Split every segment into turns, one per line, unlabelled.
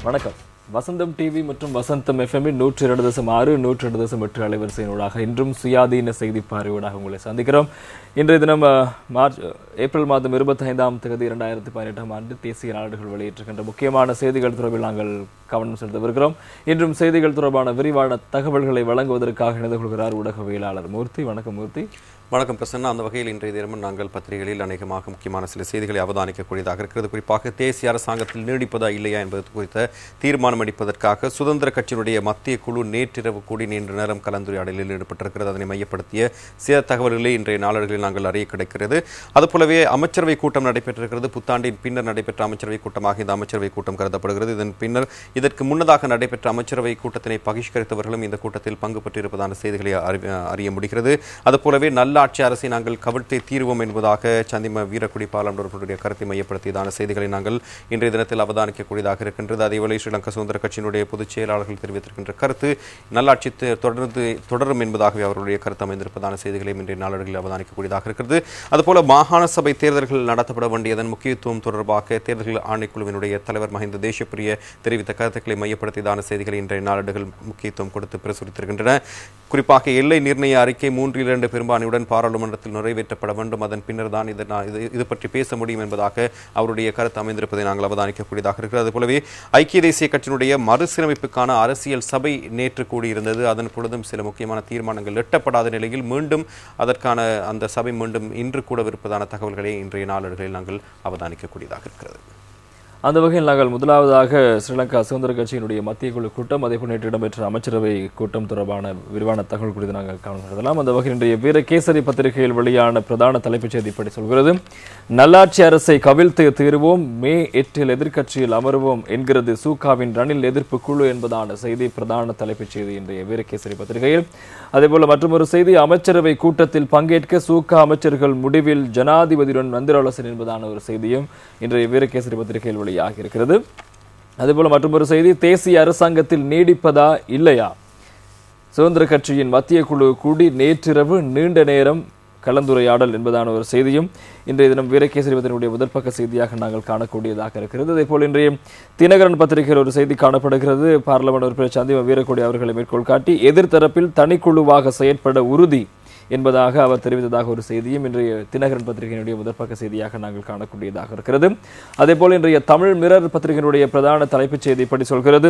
வணக்கம் வசந்தம் டிவி மற்றும் வசந்தம் எஃப்எம் நூற்றி இரண்டு தசம் ஆறு நூற்றி ரெண்டு தசம் எட்டு அலைவரிசையினூடாக இன்றும் சுயாதீன செய்தி பார்வையூடாக உங்களை சந்திக்கிறோம் இன்றைய தினம் அஹ், மார்ச் ஏப்ரல் மாதம் இருபத்தைந்தாம் தேதி இரண்டாயிரத்தி பதினெட்டாம் ஆண்டு தேசிய நாடுகள் வெளியிட்டிருக்கின்ற முக்கியமான செய்திகள் தொடர்பில் நாங்கள் கவனம் செலுத்தவிருக்கிறோம் இன்றும் செய்திகள் தொடர்பான விரிவான தகவல்களை வழங்குவதற்காக இணைந்து கொள்கிறார் ஊடகவியலாளர் மூர்த்தி வணக்கம் மூர்த்தி
வணக்கம் பிரசன்னா அந்த வகையில் இன்றைய தினமும் நாங்கள் பத்திரிகைகளில் அநேகமாக முக்கியமான சில செய்திகளை அவதானிக்கக்கூடியதாக இருக்கிறது குறிப்பாக தேசிய அரசாங்கத்தில் நீடிப்பதா இல்லையா என்பது குறித்த தீர்மானம் அளிப்பதற்காக சுதந்திர கட்சியினுடைய மத்திய குழு நேற்றிரவு கூடி நீண்ட நேரம் கலந்துரையாடலில் ஈடுபட்டிருக்கிறது அதனை மையப்படுத்திய சில தகவல்களை இன்றைய நாளர்களில் நாங்கள் அறிய கிடைக்கிறது அதுபோலவே அமைச்சரவை கூட்டம் நடைபெற்றிருக்கிறது புத்தாண்டின் பின்னர் நடைபெற்ற அமைச்சரவை கூட்டமாக இந்த அமைச்சரவை கூட்டம் கருதப்படுகிறது இதன் பின்னர் இதற்கு முன்னதாக நடைபெற்ற அமைச்சரவை கூட்டத்தினை பகிஷ்கரித்தவர்களும் இந்த கூட்டத்தில் பங்கு பெற்றிருப்பதான செய்திகளை அறி- அறிய முடிகிறது அதுபோலவே நல்லாட்சி அரசை நாங்கள் கவிழ்த்தே தீர்வோம் என்பதாக சந்திம வீரக்குடி பாராளுமன்றத்தினுடைய கருத்தை மையப்படுத்தியதான செய்திகளை நாங்கள் இன்றைய தினத்தில் அவதானிக்கக்கூடியதாக இருக்கின்றது அதேவேளை ஸ்ரீலங்கா சுதந்திர கட்சியினுடைய பொதுச் செயலாளர்கள் தெரிவித்திருக்கின்ற கருத்து நல்லாட்சி த- தொடர்ந்து தொடரும் என்பதாகவே அவர்களுடைய கருத்து அமைந்திருப்பதான செய்திகளையும் இன்றைய நாளர்களில் அவதானிக்கக்கூடியதாக இருக்கிறது அதுபோல மாகாண சபை தேர்தல்கள் நடத்தப்பட வேண்டியதன் முக்கியத்துவம் தொடர்பாக தேர்தல்கள் ஆணைக்குழுவினுடைய தலைவர் மஹிந்த தேசப்பிரிய தெரிவித்த கருத்துக்களை மையப்படுத்தியதான செய்திகளை இன்றைய நாளேடுகள் முக்கியத்துவம் கொடுத்து பிரசுரித்திருக்கின்றன குறிப்பாக எல்லை நிர்ணய அறிக்கை மூன்றில் இரண்டு பெரும்பான்மையுடன் பாராளுமன்றத்தில் நிறைவேற்றப்பட வேண்டும் அதன் பின்னர் தான் இதை நான் இது இது பற்றி பேச முடியும் என்பதாக அவருடைய கருத்து அமைந்திருப்பதை நாங்கள் அவதானிக்கக்கூடியதாக இருக்கிறது அதுபோலவே ஐக்கிய தேசிய கட்சியினுடைய மறுசீரமைப்புக்கான அரசியல் சபை நேற்று கூடியிருந்தது அதன் பொழுதும் சில முக்கியமான தீர்மானங்கள் எட்டப்படாத நிலையில் மீண்டும் அதற்கான அந்த சபை மீண்டும் இன்று கூடவிருப்பதான தகவல்களை இன்றைய நாளேடுகளில் நாங்கள் அவதானிக்கக்கூடியதாக இருக்கிறது
அந்த வகையில் நாங்கள் முதலாவதாக ஸ்ரீலங்கா சுதந்திர கட்சியினுடைய மத்திய குழு கூட்டம் அதேபோல் நேற்று இடம்பெற்ற அமைச்சரவை கூட்டம் தொடர்பான விரிவான தகவல் குறித்து நாங்கள் கவனம் செலுத்தலாம் அந்த வகையில் இன்றைய வீரகேசரி பத்திரிகையில் வெளியான பிரதான தலைப்புச் செய்தி இப்படி சொல்கிறது நல்லாட்சி அரசை கவிழ்த்து தீருவோம் மே எட்டில் எதிர்க்கட்சியில் அமருவோம் என்கிறது சூகாவின் ரணில் எதிர்ப்பு குழு என்பதான செய்தி பிரதான தலைப்புச் செய்தி இன்றைய வீரகேசரி பத்திரிகையில் அதேபோல மற்றொரு செய்தி அமைச்சரவை கூட்டத்தில் பங்கேற்க சூகா அமைச்சர்கள் முடிவில் ஜனாதிபதியுடன் மந்திர ஆலோசனை என்பதான ஒரு செய்தியும் இன்றைய வீரகேசரி பத்திரிகையில் வெளியாகி இருக்கிறது அதேபோல மற்றொரு செய்தி தேசிய அரசாங்கத்தில் நீடிப்பதா இல்லையா சுதந்திர கட்சியின் மத்திய குழு கூடி நேற்றிரவு நீண்ட நேரம் கலந்துரையாடல் என்பதான ஒரு செய்தியும் இன்றைய தினம் வீரகேசரி பத்திரிகையுடைய முதற்பக்க செய்தியாக நாங்கள் காணக்கூடியதாக இருக்கிறது அதே போல் இன்றைய தினகரன் பத்திரிகையில் ஒரு செய்தி காணப்படுகிறது பார்லமெண்ட் உறுப்பினர் சந்திம வீரக்கொடி அவர்களை மேற்கோள் காட்டி எதிர்த்தரப்பில் தனிக்குழுவாக செயற்பட உறுதி என்பதாக அவர் தெரிவித்ததாக ஒரு செய்தியும் இன்றைய தினகரன் பத்திரிகையினுடைய முதற்பக்க செய்தியாக நாங்கள் காணக்கூடியதாக இருக்கிறது அதே போல் இன்றைய தமிழ் மிரர் பத்திரிகையினுடைய பிரதான தலைப்புச் செய்தி இப்படி சொல்கிறது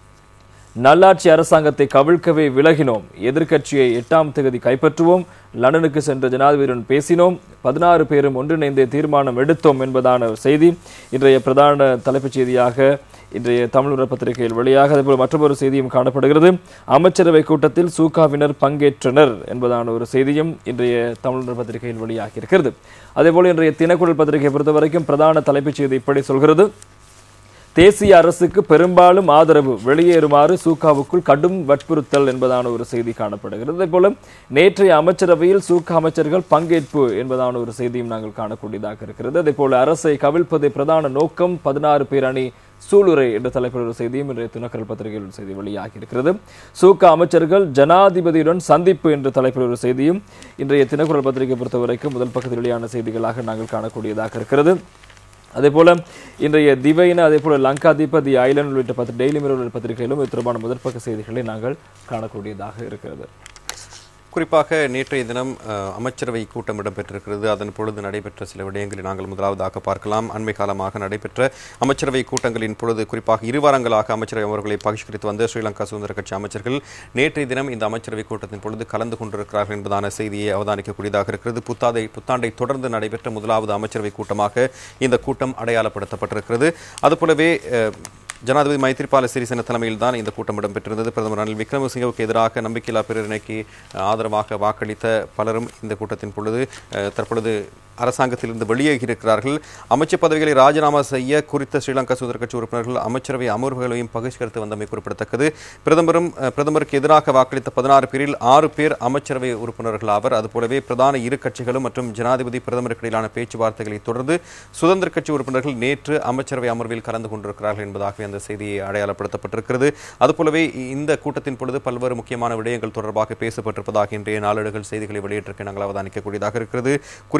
நல்லாட்சி அரசாங்கத்தை கவிழ்க்கவே விலகினோம் எதிர்க்கட்சியை எட்டாம் தேதி கைப்பற்றுவோம் லண்டனுக்கு சென்ற ஜனாதிபதியுடன் பேசினோம் பதினாறு பேரும் ஒன்றிணைந்தே தீர்மானம் எடுத்தோம் என்பதான செய்தி இன்றைய பிரதான தலைப்புச் செய்தியாக இன்றைய தமிழ் பத்திரிகையில் வெளியாக அதேபோல் மற்றொரு செய்தியும் காணப்படுகிறது அமைச்சரவை கூட்டத்தில் சூகாவினர் பங்கேற்றனர் என்பதான ஒரு செய்தியும் இன்றைய தமிழ் பத்திரிகையில் வெளியாகி இருக்கிறது அதேபோல் இன்றைய தினக்குரல் பத்திரிகை பொறுத்தவரைக்கும் பிரதான தலைப்புச் செய்தி இப்படி சொல்கிறது தேசிய அரசுக்கு பெரும்பாலும் ஆதரவு வெளியேறுமாறு சூகாவுக்குள் கடும் வற்புறுத்தல் என்பதான ஒரு செய்தி காணப்படுகிறது அதே போல நேற்றைய அமைச்சரவையில் சூகா அமைச்சர்கள் பங்கேற்பு என்பதான ஒரு செய்தியும் நாங்கள் காணக்கூடியதாக இருக்கிறது அதே போல அரசை கவிழ்ப்பதே பிரதான நோக்கம் பதினாறு பேர் அணி சூளுரை என்ற தலைப்பில் ஒரு செய்தியும் இன்றைய துணக்கரல் பத்திரிகையில் ஒரு செய்தி வெளியாகி இருக்கிறது சூகா அமைச்சர்கள் ஜனாதிபதியுடன் சந்திப்பு என்ற தலைப்பில் ஒரு செய்தியும் இன்றைய தினக்குரல் பத்திரிகை பொறுத்தவரைக்கும் முதல் பக்கத்தில் வெளியான செய்திகளாக நாங்கள் காணக்கூடியதாக இருக்கிறது அதே போல இன்றைய திவைன அதே போல லங்கா தீப தி ஐலண்ட் உள்ளிட்ட பத்து டெய்லி மிரர் பத்திரிகையிலும் இது தொடர்பான முதற்பக்க செய்திகளை நாங்கள் காணக்கூடியதாக இருக்கிறது
குறிப்பாக நேற்றைய தினம் அஹ், அமைச்சரவை கூட்டம் இடம்பெற்றிருக்கிறது அதன் பொழுது நடைபெற்ற சில விடயங்களை நாங்கள் முதலாவதாக பார்க்கலாம் அண்மை காலமாக நடைபெற்ற அமைச்சரவை கூட்டங்களின் பொழுது குறிப்பாக இரு வாரங்களாக அமைச்சரவை அமர்வுகளை பகிஷ்கரித்து வந்த ஸ்ரீலங்கா சுதந்திர கட்சி அமைச்சர்கள் நேற்றைய தினம் இந்த அமைச்சரவை கூட்டத்தின் பொழுது கலந்து கொண்டிருக்கிறார்கள் என்பதான செய்தியை அவதானிக்கக்கூடியதாக இருக்கிறது புத்தாதை புத்தாண்டை தொடர்ந்து நடைபெற்ற முதலாவது அமைச்சரவை கூட்டமாக இந்த கூட்டம் அடையாளப்படுத்தப்பட்டிருக்கிறது அதுபோலவே அஹ், ஜனாதிபதி மைத்ரிபால சிறிசேன தலைமையில் தான் இந்த கூட்டம் இடம்பெற்றிருந்தது பிரதமர் ரணில் விக்ரமசிங்கவுக்கு எதிராக நம்பிக்கையில்லா பிரேரணைக்கு அஹ், ஆதரவாக வாக்களித்த பலரும் இந்த கூட்டத்தின் பொழுது அஹ், தற்பொழுது அரசாங்கத்திலிருந்து வெளியேறி இருக்கிறார்கள் அமைச்சர் பதவிகளை ராஜினாமா செய்ய குறித்த ஸ்ரீலங்கா சுதந்திர கட்சி உறுப்பினர்கள் அமைச்சரவை அமர்வுகளையும் பகிஷ்கரித்து வந்தமை குறிப்பிடத்தக்கது பிரதமரும் அஹ், பிரதமருக்கு எதிராக வாக்களித்த பதினாறு பேரில் ஆறு பேர் அமைச்சரவை உறுப்பினர்கள் ஆவர் அதுபோலவே பிரதான இரு கட்சிகளும் மற்றும் ஜனாதிபதி பிரதமருக்கு இடையிலான பேச்சுவார்த்தைகளை தொடர்ந்து சுதந்திர கட்சி உறுப்பினர்கள் நேற்று அமைச்சரவை அமர்வில் கலந்து கொண்டிருக்கிறார்கள் என்பதாகவே அந்த செய்தியை அடையாளப்படுத்தப்பட்டிருக்கிறது அதுபோலவே இந்த கூட்டத்தின் பொழுது பல்வேறு முக்கியமான விடயங்கள் தொடர்பாக பேசப்பட்டிருப்பதாக இன்றைய நாளேடுகள் செய்திகளை வெளியிட்டிருக்க நாங்கள் அவதானிக்கக்கூடியதாக இருக்கிறது குறிப்பாக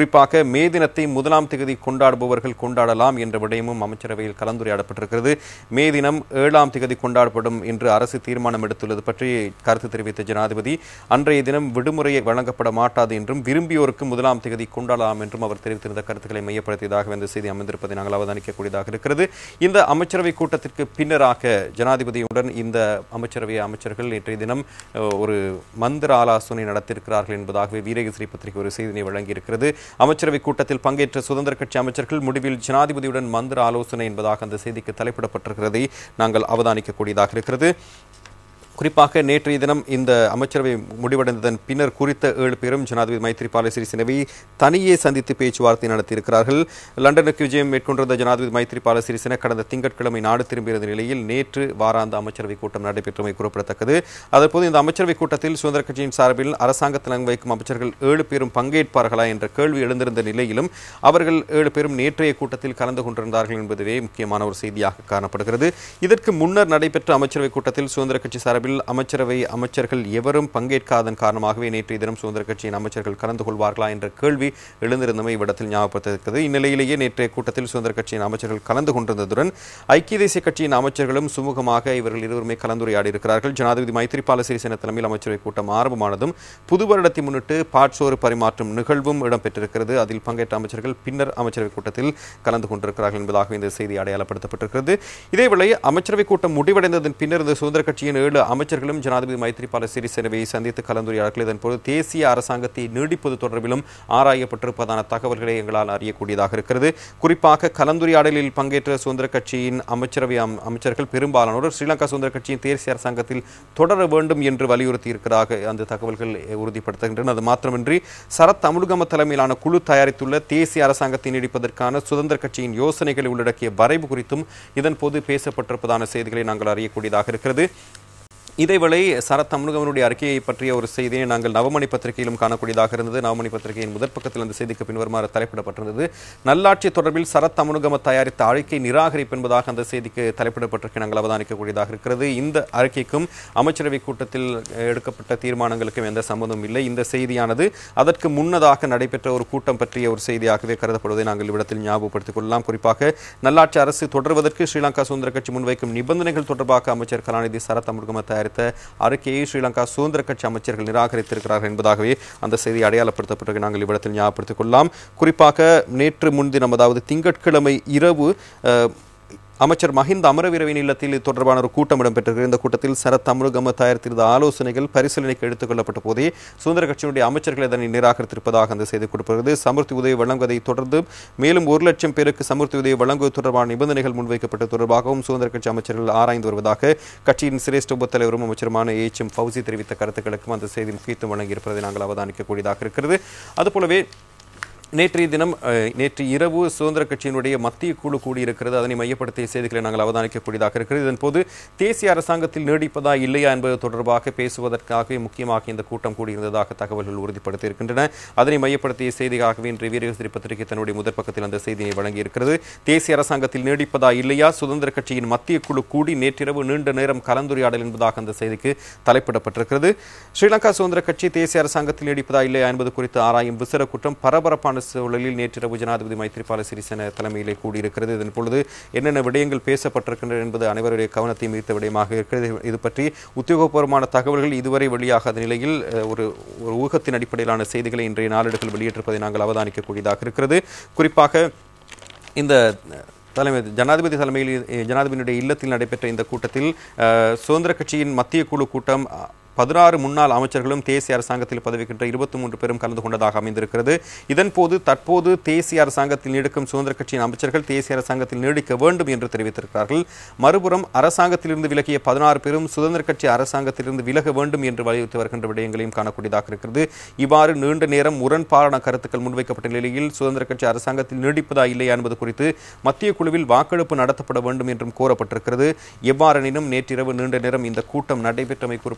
மே தினத்தை முதலாம் தேதி கொண்டாடுபவர்கள் கொண்டாடலாம் என்ற விடயமும் அமைச்சரவையில் கலந்துரையாடப்பட்டிருக்கிறது மே தினம் ஏழாம் தேதி கொண்டாடப்படும் என்று அரசு தீர்மானம் எடுத்துள்ளது பற்றி கருத்து தெரிவித்த ஜனாதிபதி அன்றைய தினம் விடுமுறையை வழங்கப்பட மாட்டாது என்றும் விரும்பியோருக்கு முதலாம் தேதி கொண்டாடலாம் என்றும் அவர் தெரிவித்திருந்த கருத்துக்களை மையப்படுத்தியதாக இந்த செய்தி அமைந்திருப்பதை நாங்கள் அவதானிக்கக்கூடியதாக இருக்கிறது இந்த அமைச்சரவை கூட்டத்திற்கு பின்னராக ஜனாதிபதியுடன் இந்த அமைச்சரவை அமைச்சர்கள் நேற்றைய தினம் அஹ், ஒரு மந்திர ஆலோசனை நடத்தியிருக்கிறார்கள் என்பதாகவே வீரகேசரி பத்திரிகை ஒரு செய்தியை வழங்கியிருக்கிறது அமைச்சரவை கூட்டத்தில் பங்கேற்ற சுதந்திர கட்சி அமைச்சர்கள் முடிவில் ஜனாதிபதியுடன் மந்திர ஆலோசனை என்பதாக அந்த செய்திக்கு தலைப்பிடப்பட்டிருக்கிறதை நாங்கள் அவதானிக்கக்கூடியதாக இருக்கிறது குறிப்பாக நேற்றைய தினம் இந்த அமைச்சரவை முடிவடைந்ததன் பின்னர் குறித்த ஏழு பேரும் ஜனாதிபதி மைத்ரிபால சிறிசேனவை தனியே சந்தித்து பேச்சுவார்த்தை நடத்தியிருக்கிறார்கள் லண்டனுக்கு விஜயம் மேற்கொண்டிருந்த ஜனாதிபதி மைத்ரிபால சிறிசேன கடந்த திங்கட்கிழமை நாடு திரும்பியிருந்த நிலையில் நேற்று வாராந்த அமைச்சரவை கூட்டம் நடைபெற்றமை குறிப்பிடத்தக்கது அதற்போது இந்த அமைச்சரவை கூட்டத்தில் சுதந்திர கட்சியின் சார்பில் அரசாங்கத்தில் வைக்கும் அமைச்சர்கள் ஏழு பேரும் பங்கேற்பார்களா என்ற கேள்வி எழுந்திருந்த நிலையிலும் அவர்கள் ஏழு பேரும் நேற்றைய கூட்டத்தில் கலந்து கொண்டிருந்தார்கள் என்பதுவே முக்கியமான ஒரு செய்தியாக காணப்படுகிறது இதற்கு முன்னர் நடைபெற்ற அமைச்சரவை கூட்டத்தில் சுதந்திர கட்சி சார்பில் அமைச்சரவை அமைச்சர்கள் எவரும் பங்கேற்காதன் காரணமாகவே நேற்றைய தினம் சுதந்திர கட்சியின் அமைச்சர்கள் கலந்து கொள்வார்களா என்ற கேள்வி எழுந்திருந்தமை இவ்விடத்தில் ஞாபகப்படுத்திருக்கிறது இந்நிலையிலேயே நேற்றைய கூட்டத்தில் சுதந்திர கட்சியின் அமைச்சர்கள் கலந்து கொண்டிருந்ததுடன் ஐக்கிய தேசிய கட்சியின் அமைச்சர்களும் சுமூகமாக இவர்கள் இருவருமே கலந்துரையாடி இருக்கிறார்கள் ஜனாதிபதி மைத்ரிபால சிறிசேன தலைமையில் அமைச்சரவை கூட்டம் ஆரம்பமானதும் புது வருடத்தை முன்னிட்டு பாட்சோறு பரிமாற்றும் நிகழ்வும் இடம்பெற்றிருக்கிறது அதில் பங்கேற்ற அமைச்சர்கள் பின்னர் அமைச்சரவை கூட்டத்தில் கலந்து கொண்டிருக்கிறார்கள் என்பதாக இந்த செய்தி அடையாளப்படுத்தப்பட்டிருக்கிறது இதேவேளை அமைச்சரவை கூட்டம் முடிவடைந்ததன் பின்னர் இந்த சுதந்திர கட்சியின் ஏழு அமைச்சர்களும் ஜனாதிபதி மைத்ரிபால சிறிசேனவை சந்தித்து கலந்துரையாடல் இதன்போது தேசிய அரசாங்கத்தை நீடிப்பது தொடர்பிலும் ஆராயப்பட்டிருப்பதான தகவல்களை எங்களால் அறியக்கூடியதாக இருக்கிறது குறிப்பாக கலந்துரையாடலில் பங்கேற்ற சுதந்திர கட்சியின் அமைச்சரவை அம்- அமைச்சர்கள் பெரும்பாலானோர் ஸ்ரீலங்கா சுதந்திர கட்சியின் தேசிய அரசாங்கத்தில் தொடர வேண்டும் என்று வலியுறுத்தி இருக்கிறார்கள் அந்த தகவல்கள் உறுதிப்படுத்துகின்றன அது மாத்திரமின்றி சரத் அமுலுகம தலைமையிலான குழு தயாரித்துள்ள தேசிய அரசாங்கத்தை நீடிப்பதற்கான சுதந்திர கட்சியின் யோசனைகளை உள்ளடக்கிய வரைவு குறித்தும் இதன் போது பேசப்பட்டிருப்பதான செய்திகளை நாங்கள் அறியக்கூடியதாக இருக்கிறது இதேவேளை சரத் அமுனுகவனுடைய அறிக்கையை பற்றிய ஒரு செய்தியை நாங்கள் நவமணி பத்திரிகையிலும் காணக்கூடியதாக இருந்தது நவமணி பத்திரிகையின் முதற் பக்கத்தில் அந்த செய்திக்கு பின்வருமாறு தலைப்பிடப்பட்டிருந்தது நல்லாட்சி தொடர்பில் சரத் அமுனுகம தயாரித்த அறிக்கை நிராகரிப்பு என்பதாக அந்த செய்திக்கு தலைப்பிடப்பட்டிருக்க நாங்கள் அவதானிக்கக்கூடியதாக இருக்கிறது இந்த அறிக்கைக்கும் அமைச்சரவை கூட்டத்தில் எடுக்கப்பட்ட தீர்மானங்களுக்கும் எந்த சம்பந்தமும் இல்லை இந்த செய்தியானது அதற்கு முன்னதாக நடைபெற்ற ஒரு கூட்டம் பற்றிய ஒரு செய்தியாகவே கருதப்படுவதை நாங்கள் இவ்விடத்தில் ஞாபகப்படுத்திக் கொள்ளலாம் குறிப்பாக நல்லாட்சி அரசு தொடர்வதற்கு ஸ்ரீலங்கா சுதந்திர கட்சி முன்வைக்கும் நிபந்தனைகள் தொடர்பாக அமைச்சர் கலாநிதி சரத் அமுருகம தயாரித்த அறிக்கையை ஸ்ரீலங்கா சுதந்திர கட்சி அமைச்சர்கள் நிராகரித்திருக்கிறார்கள் என்பதாகவே அந்த செய்தி அடையாளப்படுத்தப்பட்டிருக்க நாங்கள் இவ்விடத்தில் ஞாபகப்படுத்திக் கொள்ளலாம் குறிப்பாக நேற்று முன்தினம் அதாவது திங்கட்கிழமை இரவு அஹ், அமைச்சர் மஹிந்த அமரவீரவின் இல்லத்தில் இது தொடர்பான ஒரு கூட்டம் இடம்பெற்றிருக்கிறது இந்த கூட்டத்தில் சரத் அமுருகம தயாரித்திருந்த ஆலோசனைகள் பரிசீலனைக்கு எடுத்துக் கொள்ளப்பட்ட போதே சுதந்திர கட்சியினுடைய அமைச்சர்கள் அதனை நிராகரித்திருப்பதாக அந்த செய்தி கொடுக்கிறது சமுர்த்தி உதவி வழங்குவதை தொடர்ந்து மேலும் ஒரு லட்சம் பேருக்கு சமுர்த்தி உதவி வழங்குவது தொடர்பான நிபந்தனைகள் முன்வைக்கப்பட்ட தொடர்பாகவும் சுதந்திர கட்சி அமைச்சர்கள் ஆராய்ந்து வருவதாக கட்சியின் சிரேஷ்ட உப தலைவரும் அமைச்சருமான ஏச் எம் ஃபவுசி தெரிவித்த கருத்துக்களுக்கும் அந்த செய்தி முக்கியத்துவம் வழங்கியிருப்பதை நாங்கள் அவதானிக்கக்கூடியதாக இருக்கிறது அதுபோலவே நேற்றைய தினம் அஹ், நேற்று இரவு சுதந்திர கட்சியினுடைய மத்திய குழு கூடியிருக்கிறது அதனை மையப்படுத்திய செய்திகளை நாங்கள் அவதானிக்கக்கூடியதாக இருக்கிறது இதன் போது தேசிய அரசாங்கத்தில் நீடிப்பதா இல்லையா என்பது தொடர்பாக பேசுவதற்காகவே முக்கியமாக இந்த கூட்டம் கூடியிருந்ததாக தகவல்கள் உறுதிப்படுத்தியிருக்கின்றன அதனை மையப்படுத்திய செய்தியாகவே இன்று வீரகசிரி பத்திரிகை தன்னுடைய முதற் பக்கத்தில் அந்த செய்தியை வழங்கியிருக்கிறது தேசிய அரசாங்கத்தில் நீடிப்பதா இல்லையா சுதந்திர கட்சியின் மத்திய குழு கூடி நேற்றிரவு நீண்ட நேரம் கலந்துரையாடல் என்பதாக அந்த செய்திக்கு தலைப்பிடப்பட்டிருக்கிறது ஸ்ரீலங்கா சுதந்திர கட்சி தேசிய அரசாங்கத்தில் நீடிப்பதா இல்லையா என்பது குறித்து ஆராயும் விசேட கூட்டம் பரபரப்பான சூழலில் நேற்றிரவு ஜனாதிபதி மைத்ரிபால சிறிசேன தலைமையிலே கூடியிருக்கிறது இதன் பொழுது என்னென்ன விடயங்கள் பேசப்பட்டிருக்கின்றன என்பது அனைவருடைய கவனத்தை ஈர்த்த விடயமாக இருக்கிறது இது பற்றி உத்தியோகபூர்வமான தகவல்கள் இதுவரை வெளியாகாத நிலையில் அஹ், ஒரு ஒரு ஊகத்தின் அடிப்படையிலான செய்திகளை இன்றைய நாளேடுகள் வெளியிட்டிருப்பதை நாங்கள் அவதானிக்கக்கூடியதாக இருக்கிறது குறிப்பாக இந்த தலைமை ஜனாதிபதி தலைமையில் அஹ், ஜனாதிபதியினுடைய இல்லத்தில் நடைபெற்ற இந்த கூட்டத்தில் அஹ், சுதந்திர கட்சியின் மத்திய குழு கூட்டம் அஹ், பதினாறு முன்னாள் அமைச்சர்களும் தேசிய அரசாங்கத்தில் பதவிக்கின்ற இருபத்தி மூன்று பேரும் கலந்து கொண்டதாக அமைந்திருக்கிறது இதன் போது தற்போது தேசிய அரசாங்கத்தில் நீடிக்கும் சுதந்திர கட்சியின் அமைச்சர்கள் தேசிய அரசாங்கத்தில் நீடிக்க வேண்டும் என்று தெரிவித்திருக்கிறார்கள் மறுபுறம் அரசாங்கத்திலிருந்து விலகிய பதினாறு பேரும் சுதந்திர கட்சி அரசாங்கத்திலிருந்து விலக வேண்டும் என்று வலியுறுத்தி வருகின்ற விடயங்களையும் காணக்கூடியதாக இருக்கிறது இவ்வாறு நீண்ட நேரம் முரண்பாடான கருத்துக்கள் முன்வைக்கப்பட்ட நிலையில் சுதந்திர கட்சி அரசாங்கத்தில் நீடிப்பதா இல்லையா என்பது குறித்து மத்திய குழுவில் வாக்கெடுப்பு நடத்தப்பட வேண்டும் என்றும் கோரப்பட்டிருக்கிறது எவ்வாறெனினும் நேற்றிரவு நீண்ட நேரம் இந்த கூட்டம் நடைபெற்றமை குறிப்பிடத்தக்கது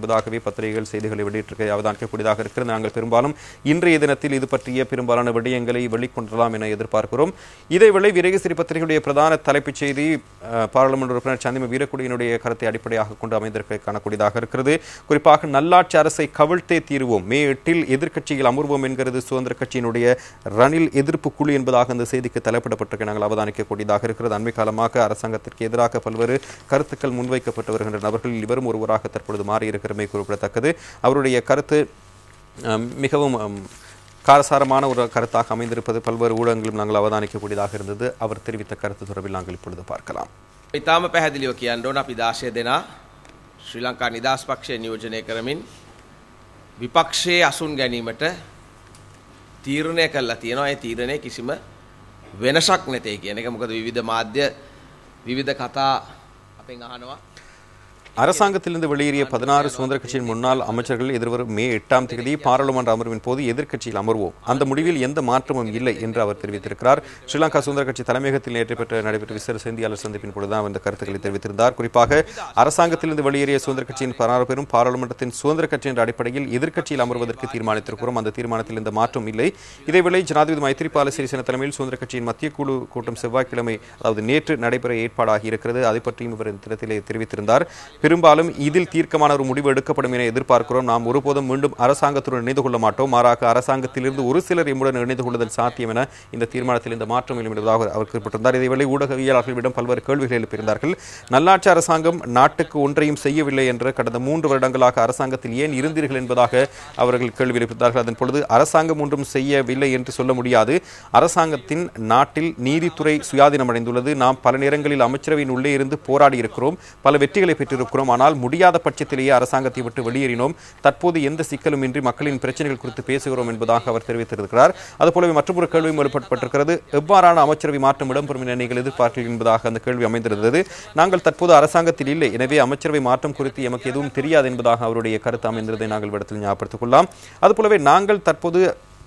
என்பதாகவே பத்திரிகைகள் செய்திகளை வெளியிட்டிருக்க அவதானிக்கக்கூடியதாக இருக்கிறது நாங்கள் பெரும்பாலும் இன்றைய தினத்தில் இது பற்றிய பெரும்பாலான விடயங்களை வெளிக்கொண்டலாம் என எதிர்பார்க்கிறோம் இதேவேளை விரைகசிறி பத்திரிகையுடைய பிரதான தலைப்புச் செய்தி அஹ், பாராளுமன்ற உறுப்பினர் சந்திம வீரக்குடியினுடைய கருத்தை அடிப்படையாக கொண்டு அமைந்திருக்க காணக்கூடியதாக இருக்கிறது குறிப்பாக நல்லாட்சி அரசை கவிழ்த்தே தீருவோம் மே எட்டில் எதிர்க்கட்சியில் அமர்வோம் என்கிறது சுதந்திர கட்சியினுடைய ரணில் எதிர்ப்பு குழு என்பதாக அந்த செய்திக்கு தலைப்பிடப்பட்டிருக்க நாங்கள் அவதானிக்கக்கூடியதாக இருக்கிறது அண்மை காலமாக அரசாங்கத்திற்கு எதிராக பல்வேறு கருத்துக்கள் முன்வைக்கப்பட்டு வருகின்ற நபர்களில் இவரும் ஒருவராக தற்பொழுது மாறியிருக்கிறமை குறிப்பிடத்தக்கது அவருடைய கருத்து அம், மிகவும் அம், காரசாரமான ஒரு கருத்தாக அமைந்திருப்பது பல்வேறு ஊடகங்களும் நாங்கள் அவதானிக்கக்கூடியதாக இருந்தது அவர் தெரிவித்த கருத்து தொடர்பில் நாங்கள் இப்பொழுது பார்க்கலாம்
ඉතාම පැහැදිලිව කියන්න ඕන අපි දාශය දෙනා ශ්‍රී ලංකා නිදහස් පක්ෂය නියෝජනය කරමින් විපක්ෂයේ අසුන් ගැනීමට තීරණය කල්ලා තියෙනවා ඒ තීරණය කිසිම වෙනසක් නැතේ කියන එක මොකද විවිධ මාධ්‍ය විවිධ කතා අපෙන් අහනවා
அரசாங்கத்திலிருந்து வெளியேறிய பதினாறு சுதந்திர கட்சியின் முன்னாள் அமைச்சர்கள் எதிர்வரும் மே எட்டாம் தேதி பாராளுமன்ற அமர்வின் போது எதிர்க்கட்சியில் அமர்வோம் அந்த முடிவில் எந்த மாற்றமும் இல்லை என்று அவர் தெரிவித்திருக்கிறார் ஸ்ரீலங்கா சுதந்திர கட்சி தலைமையகத்தில் நேற்று பெற்ற நடைபெற்ற விசேட செய்தியாளர் சந்திப்பின் பொழுதுதான் இந்த கருத்துக்களை தெரிவித்திருந்தார் குறிப்பாக அரசாங்கத்திலிருந்து வெளியேறிய சுதந்திர கட்சியின் பதினாறு பேரும் பாராளுமன்றத்தின் சுதந்திர கட்சி என்ற அடிப்படையில் எதிர்க்கட்சியில் அமர்வதற்கு தீர்மானித்திருக்கிறோம் அந்த தீர்மானத்தில் எந்த மாற்றம் இல்லை இதேவேளை ஜனாதிபதி மைத்திரிபால சிறிசேன தலைமையில் சுதந்திர கட்சியின் மத்திய குழு கூட்டம் செவ்வாய்க்கிழமை அதாவது நேற்று நடைபெற ஏற்பாடாகி இருக்கிறது அதை பற்றியும் இவர் இந்த தினத்திலே தெரிவித்திருந்தார் பெரும்பாலும் இதில் தீர்க்கமான ஒரு முடிவு எடுக்கப்படும் என எதிர்பார்க்கிறோம் நாம் ஒருபோதும் மீண்டும் அரசாங்கத்துடன் இணைந்து கொள்ள மாட்டோம் மாறாக அரசாங்கத்திலிருந்து ஒரு சிலர் எம்முடன் இணைந்து கொள்வதல் சாத்தியம் என இந்த தீர்மானத்தில் இந்த மாற்றம் இல்லை என்பதாக அவர் குறிப்பிட்டிருந்தார் இதேவேளை ஊடகவியலாளர்களிடம் பல்வேறு கேள்விகள் எழுப்பியிருந்தார்கள் நல்லாட்சி அரசாங்கம் நாட்டுக்கு ஒன்றையும் செய்யவில்லை என்று கடந்த மூன்று வருடங்களாக அரசாங்கத்தில் ஏன் இருந்தீர்கள் என்பதாக அவர்கள் கேள்வி எழுப்பியிருந்தார்கள் அதன் பொழுது அரசாங்கம் ஒன்றும் செய்யவில்லை என்று சொல்ல முடியாது அரசாங்கத்தின் நாட்டில் நீதித்துறை சுயாதீனம் அடைந்துள்ளது நாம் பல நேரங்களில் அமைச்சரவையின் உள்ளே இருந்து போராடி இருக்கிறோம் பல வெற்றிகளை பெற்றிருக்கிறோம் ஆனால் முடியாத பட்சத்திலேயே அரசாங்கத்தை விட்டு வெளியேறினோம் தற்போது எந்த சிக்கலும் இன்றி மக்களின் பிரச்சனைகள் குறித்து பேசுகிறோம் என்பதாக அவர் தெரிவித்திருக்கிறார் அதுபோலவே மற்றொரு கேள்வியும் எழுப்பப்பட்டிருக்கிறது எவ்வாறான அமைச்சரவை மாற்றம் இடம்பெறும் என நீங்கள் எதிர்பார்க்கிறீர்கள் என்பதாக அந்த கேள்வி அமைந்திருந்தது நாங்கள் தற்போது அரசாங்கத்தில் இல்லை எனவே அமைச்சரவை மாற்றம் குறித்து எமக்கு எதுவும் தெரியாது என்பதாக அவருடைய கருத்து அமைந்திருந்ததை நாங்கள் இடத்தில் ஞாபகப்படுத்திக் கொள்ளலாம் அதுபோலவே நாங்கள் தற்போது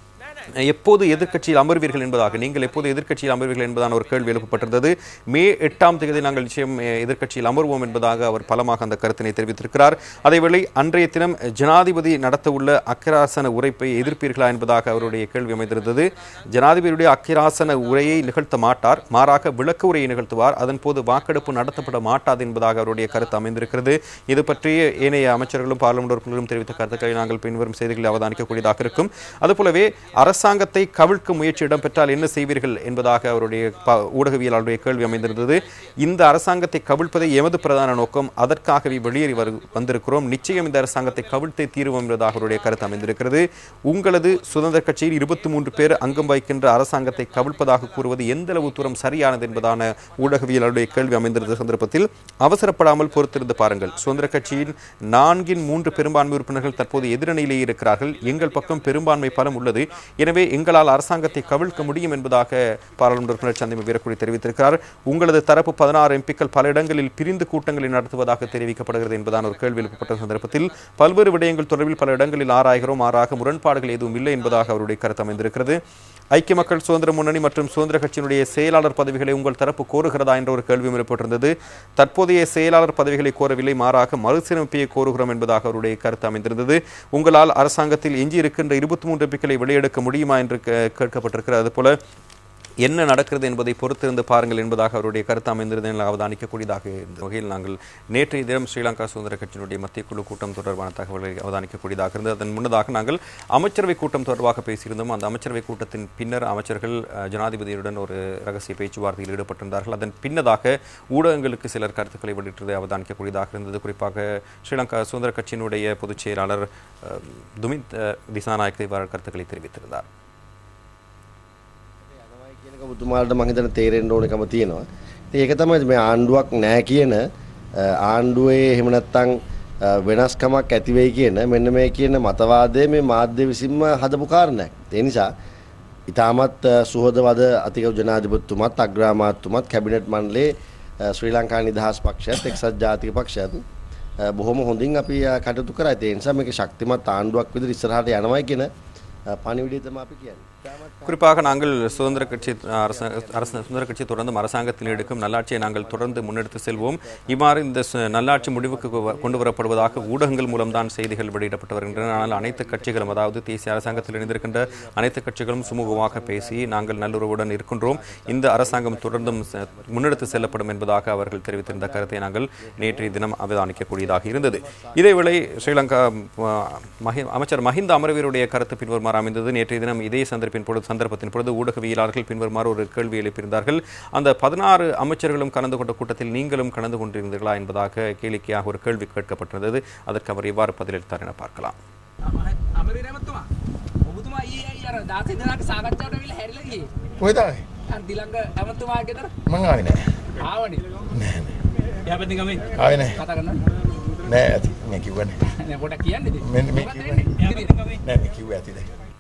எப்போது எதிர்க்கட்சியில் அமர்வீர்கள் என்பதாக நீங்கள் எப்போது எதிர்க்கட்சியில் அமர்வீர்கள் என்பதான ஒரு கேள்வி எழுப்பப்பட்டிருந்தது மே எட்டாம் தேதி நாங்கள் நிச்சயம் அஹ், எதிர்க்கட்சியில் அமர்வோம் என்பதாக அவர் பலமாக அந்த கருத்தினை தெரிவித்திருக்கிறார் அதேவேளை அன்றைய தினம் ஜனாதிபதி நடத்தவுள்ள அக்கிராசன உரைப்பை எதிர்ப்பீர்களா என்பதாக அவருடைய கேள்வி அமைந்திருந்தது ஜனாதிபதியுடைய அக்கிராசன உரையை நிகழ்த்த மாட்டார் மாறாக விளக்க உரையை நிகழ்த்துவார் அதன் போது வாக்கெடுப்பு நடத்தப்பட மாட்டாது என்பதாக அவருடைய கருத்து அமைந்திருக்கிறது இது பற்றி ஏனைய அமைச்சர்களும் பார்லிமெண்ட் உறுப்பினர்களும் தெரிவித்த கருத்துக்களை நாங்கள் பின்வரும் செய்திகளில் அவதானிக்கக்கூடியதாக இருக்கும் அதுபோலவே அரசாங்கத்தை கவிழ்க்க முயற்சி இடம்பெற்றால் என்ன செய்வீர்கள் என்பதாக அவருடைய ப- ஊடகவியலாளருடைய கேள்வி அமைந்திருந்தது இந்த அரசாங்கத்தை கவிழ்ப்பதே எமது பிரதான நோக்கம் அதற்காகவே வெளியேறி வரு வந்திருக்கிறோம் நிச்சயம் இந்த அரசாங்கத்தை கவிழ்த்தே தீருவோம் என்பதாக அவருடைய கருத்து அமைந்திருக்கிறது உங்களது சுதந்திர கட்சியில் இருபத்தி மூன்று பேர் அங்கம் வகிக்கின்ற அரசாங்கத்தை கவிழ்ப்பதாக கூறுவது எந்த அளவு தூரம் சரியானது என்பதான ஊடகவியலாளருடைய கேள்வி அமைந்திருந்த சந்தர்ப்பத்தில் அவசரப்படாமல் பொறுத்திருந்து பாருங்கள் சுதந்திர கட்சியின் நான்கின் மூன்று பெரும்பான்மை உறுப்பினர்கள் தற்போது எதிரணியிலே இருக்கிறார்கள் எங்கள் பக்கம் பெரும்பான்மை பலம் உள்ளது எனவே எங்களால் அரசாங்கத்தை கவிழ்க்க முடியும் என்பதாக பாராளுமன்ற உறுப்பினர் சந்திம வீரக்குடி தெரிவித்திருக்கிறார் உங்களது தரப்பு பதினாறு எம்பிக்கள் பல இடங்களில் பிரிந்து கூட்டங்களை நடத்துவதாக தெரிவிக்கப்படுகிறது என்பதான ஒரு கேள்வி எழுப்பப்பட்ட சந்தர்ப்பத்தில் பல்வேறு விடயங்கள் தொடர்பில் பல இடங்களில் ஆராய்கிறோம் மாறாக முரண்பாடுகள் எதுவும் இல்லை என்பதாக அவருடைய கருத்து அமைந்திருக்கிறது ஐக்கிய மக்கள் சுதந்திர முன்னணி மற்றும் சுதந்திர கட்சியினுடைய செயலாளர் பதவிகளை உங்கள் தரப்பு கோருகிறதா என்ற ஒரு கேள்வி எழுப்பப்பட்டிருந்தது தற்போதைய செயலாளர் பதவிகளை கோரவில்லை மாறாக மறுசீரமைப்பையை கோருகிறோம் என்பதாக அவருடைய கருத்து அமைந்திருந்தது உங்களால் அரசாங்கத்தில் எஞ்சி இருக்கின்ற இருபத்தி மூன்று எம்பிக்களை வெளியெடுக்க முடியுமா என்று கே- கேட்கப்பட்டிருக்கிறது அதுபோல என்ன நடக்கிறது என்பதை பொறுத்திருந்து பாருங்கள் என்பதாக அவருடைய கருத்து அமைந்திருந்ததை நாங்கள் அவதானிக்கக்கூடியதாக இருந்த வகையில் நாங்கள் நேற்றைய தினம் ஸ்ரீலங்கா சுதந்திர கட்சியினுடைய மத்திய குழு கூட்டம் தொடர்பான தகவல்களை அவதானிக்கக்கூடியதாக இருந்தது அதன் முன்னதாக நாங்கள் அமைச்சரவை கூட்டம் தொடர்பாக பேசியிருந்தோம் அந்த அமைச்சரவை கூட்டத்தின் பின்னர் அமைச்சர்கள் அஹ், ஜனாதிபதியுடன் ஒரு ரகசிய பேச்சுவார்த்தையில் ஈடுபட்டிருந்தார்கள் அதன் பின்னதாக ஊடகங்களுக்கு சிலர் கருத்துக்களை வெளியிட்டதை அவதானிக்கக்கூடியதாக இருந்தது குறிப்பாக ஸ்ரீலங்கா சுதந்திர கட்சியினுடைய பொதுச் செயலாளர் அஹ், துமித் அஹ், திசாநாயக் இவ்வாறு கருத்துக்களை தெரிவித்திருந்தார்
යනවයි කියනක ඔබතුමාලට මං හිතන තේරෙන්න ඕනකම තියෙනවා. ඉතින් ඒක තමයි මේ ආණ්ඩුවක් නැහැ කියන අ, ආණ්ඩුවේ එහෙම නැත්නම් අ, වෙනස්කමක් ඇති වෙයි කියන මෙන්න මේ කියන මතවාදය මේ මාධ්‍ය විසින්ම හදපු කාරණයක්. ඒ නිසා ඉතාමත් අ, සුහදවද අතිගරු ජනාධිපතිතුමත් අග්‍රාමාත්‍යතුමත් කැබිනට් මණ්ඩලයේ අ, ශ්‍රී ලංකා නිදහස් පක්ෂයත් එක්සත් ජාතික පක්ෂයත් අ, බොහොම හොඳින් අපි අ, කටයුතු කරා. ඒ නිසා මේක ශක්තිමත් ආණ්ඩුවක් විදිහට ඉස්සරහට යනවායි කියන අ, පණිවිඩය තමයි අපි කියන්නේ.
குறிப்பாக நாங்கள் சுதந்திர கட்சி அரச அரச சுதந்திர கட்சி தொடர்ந்தும் அரசாங்கத்தில் எடுக்கும் நல்லாட்சியை நாங்கள் தொடர்ந்து முன்னெடுத்து செல்வோம் இவ்வாறு இந்த சு- நல்லாட்சி முடிவுக்கு கொ- கொண்டு வரப்படுவதாக ஊடகங்கள் மூலம்தான் செய்திகள் வெளியிடப்பட்டு வருகின்றன ஆனால் அனைத்து கட்சிகளும் அதாவது தேசிய அரசாங்கத்தில் இணைந்திருக்கின்ற அனைத்து கட்சிகளும் சுமூகமாக பேசி நாங்கள் நல்லுறவுடன் இருக்கின்றோம் இந்த அரசாங்கம் தொடர்ந்தும் செ- முன்னெடுத்து செல்லப்படும் என்பதாக அவர்கள் தெரிவித்திருந்த கருத்தை நாங்கள் நேற்றைய தினம் அவதானிக்கக்கூடியதாக இருந்தது இதேவேளை ஸ்ரீலங்கா ஆ, மஹி- அமைச்சர் மஹிந்த அமரவீருடைய கருத்து பின்வருமாறு அமைந்தது நேற்றைய தினம் இதே சந்தர்ப்பின் பொழுது சந்தர்ப்பத்தின் பொழுது ஊடகவியலாளர்கள் பின்வருமாறு ஒரு கேள்வி எழுப்பியிருந்தார்கள் அந்த பதினாறு அமைச்சர்களும் கலந்து கொண்ட கூட்டத்தில் நீங்களும் கலந்து கொண்டிருந்தீர்களா என்பதாக கேளிக்கையாக ஒரு கேள்வி கேட்கப்பட்டிருந்தது அதற்கு அவர் எவ்வாறு பதிலளித்தார் என பார்க்கலாம்
අමරේමතුමා ඔබතුමා ඊයේ අයි අර 16 දෙනාට සාකච්ඡාවට ඇවිල්ලා හැරිලා ගියේ.
කොහෙද ආවේ?
අර දිලංග ඇමතුමා ගෙදර
මං ආවේ නෑ.
ආවනේ. නෑ නෑ. එයා පැත්තෙන් ගමේ
ආවේ නෑ.
කතා කරන්න.
නෑ ඇති. මේ කිව්වනේ.
නෑ පොඩක් කියන්නේද?
මෙන්න මේ
මොකක්ද
කිව්වනේ.
වෙන්නේ? එයා පැත්තෙන් ගමේ.
නෑ මේ කිව්වේ ඇතිද?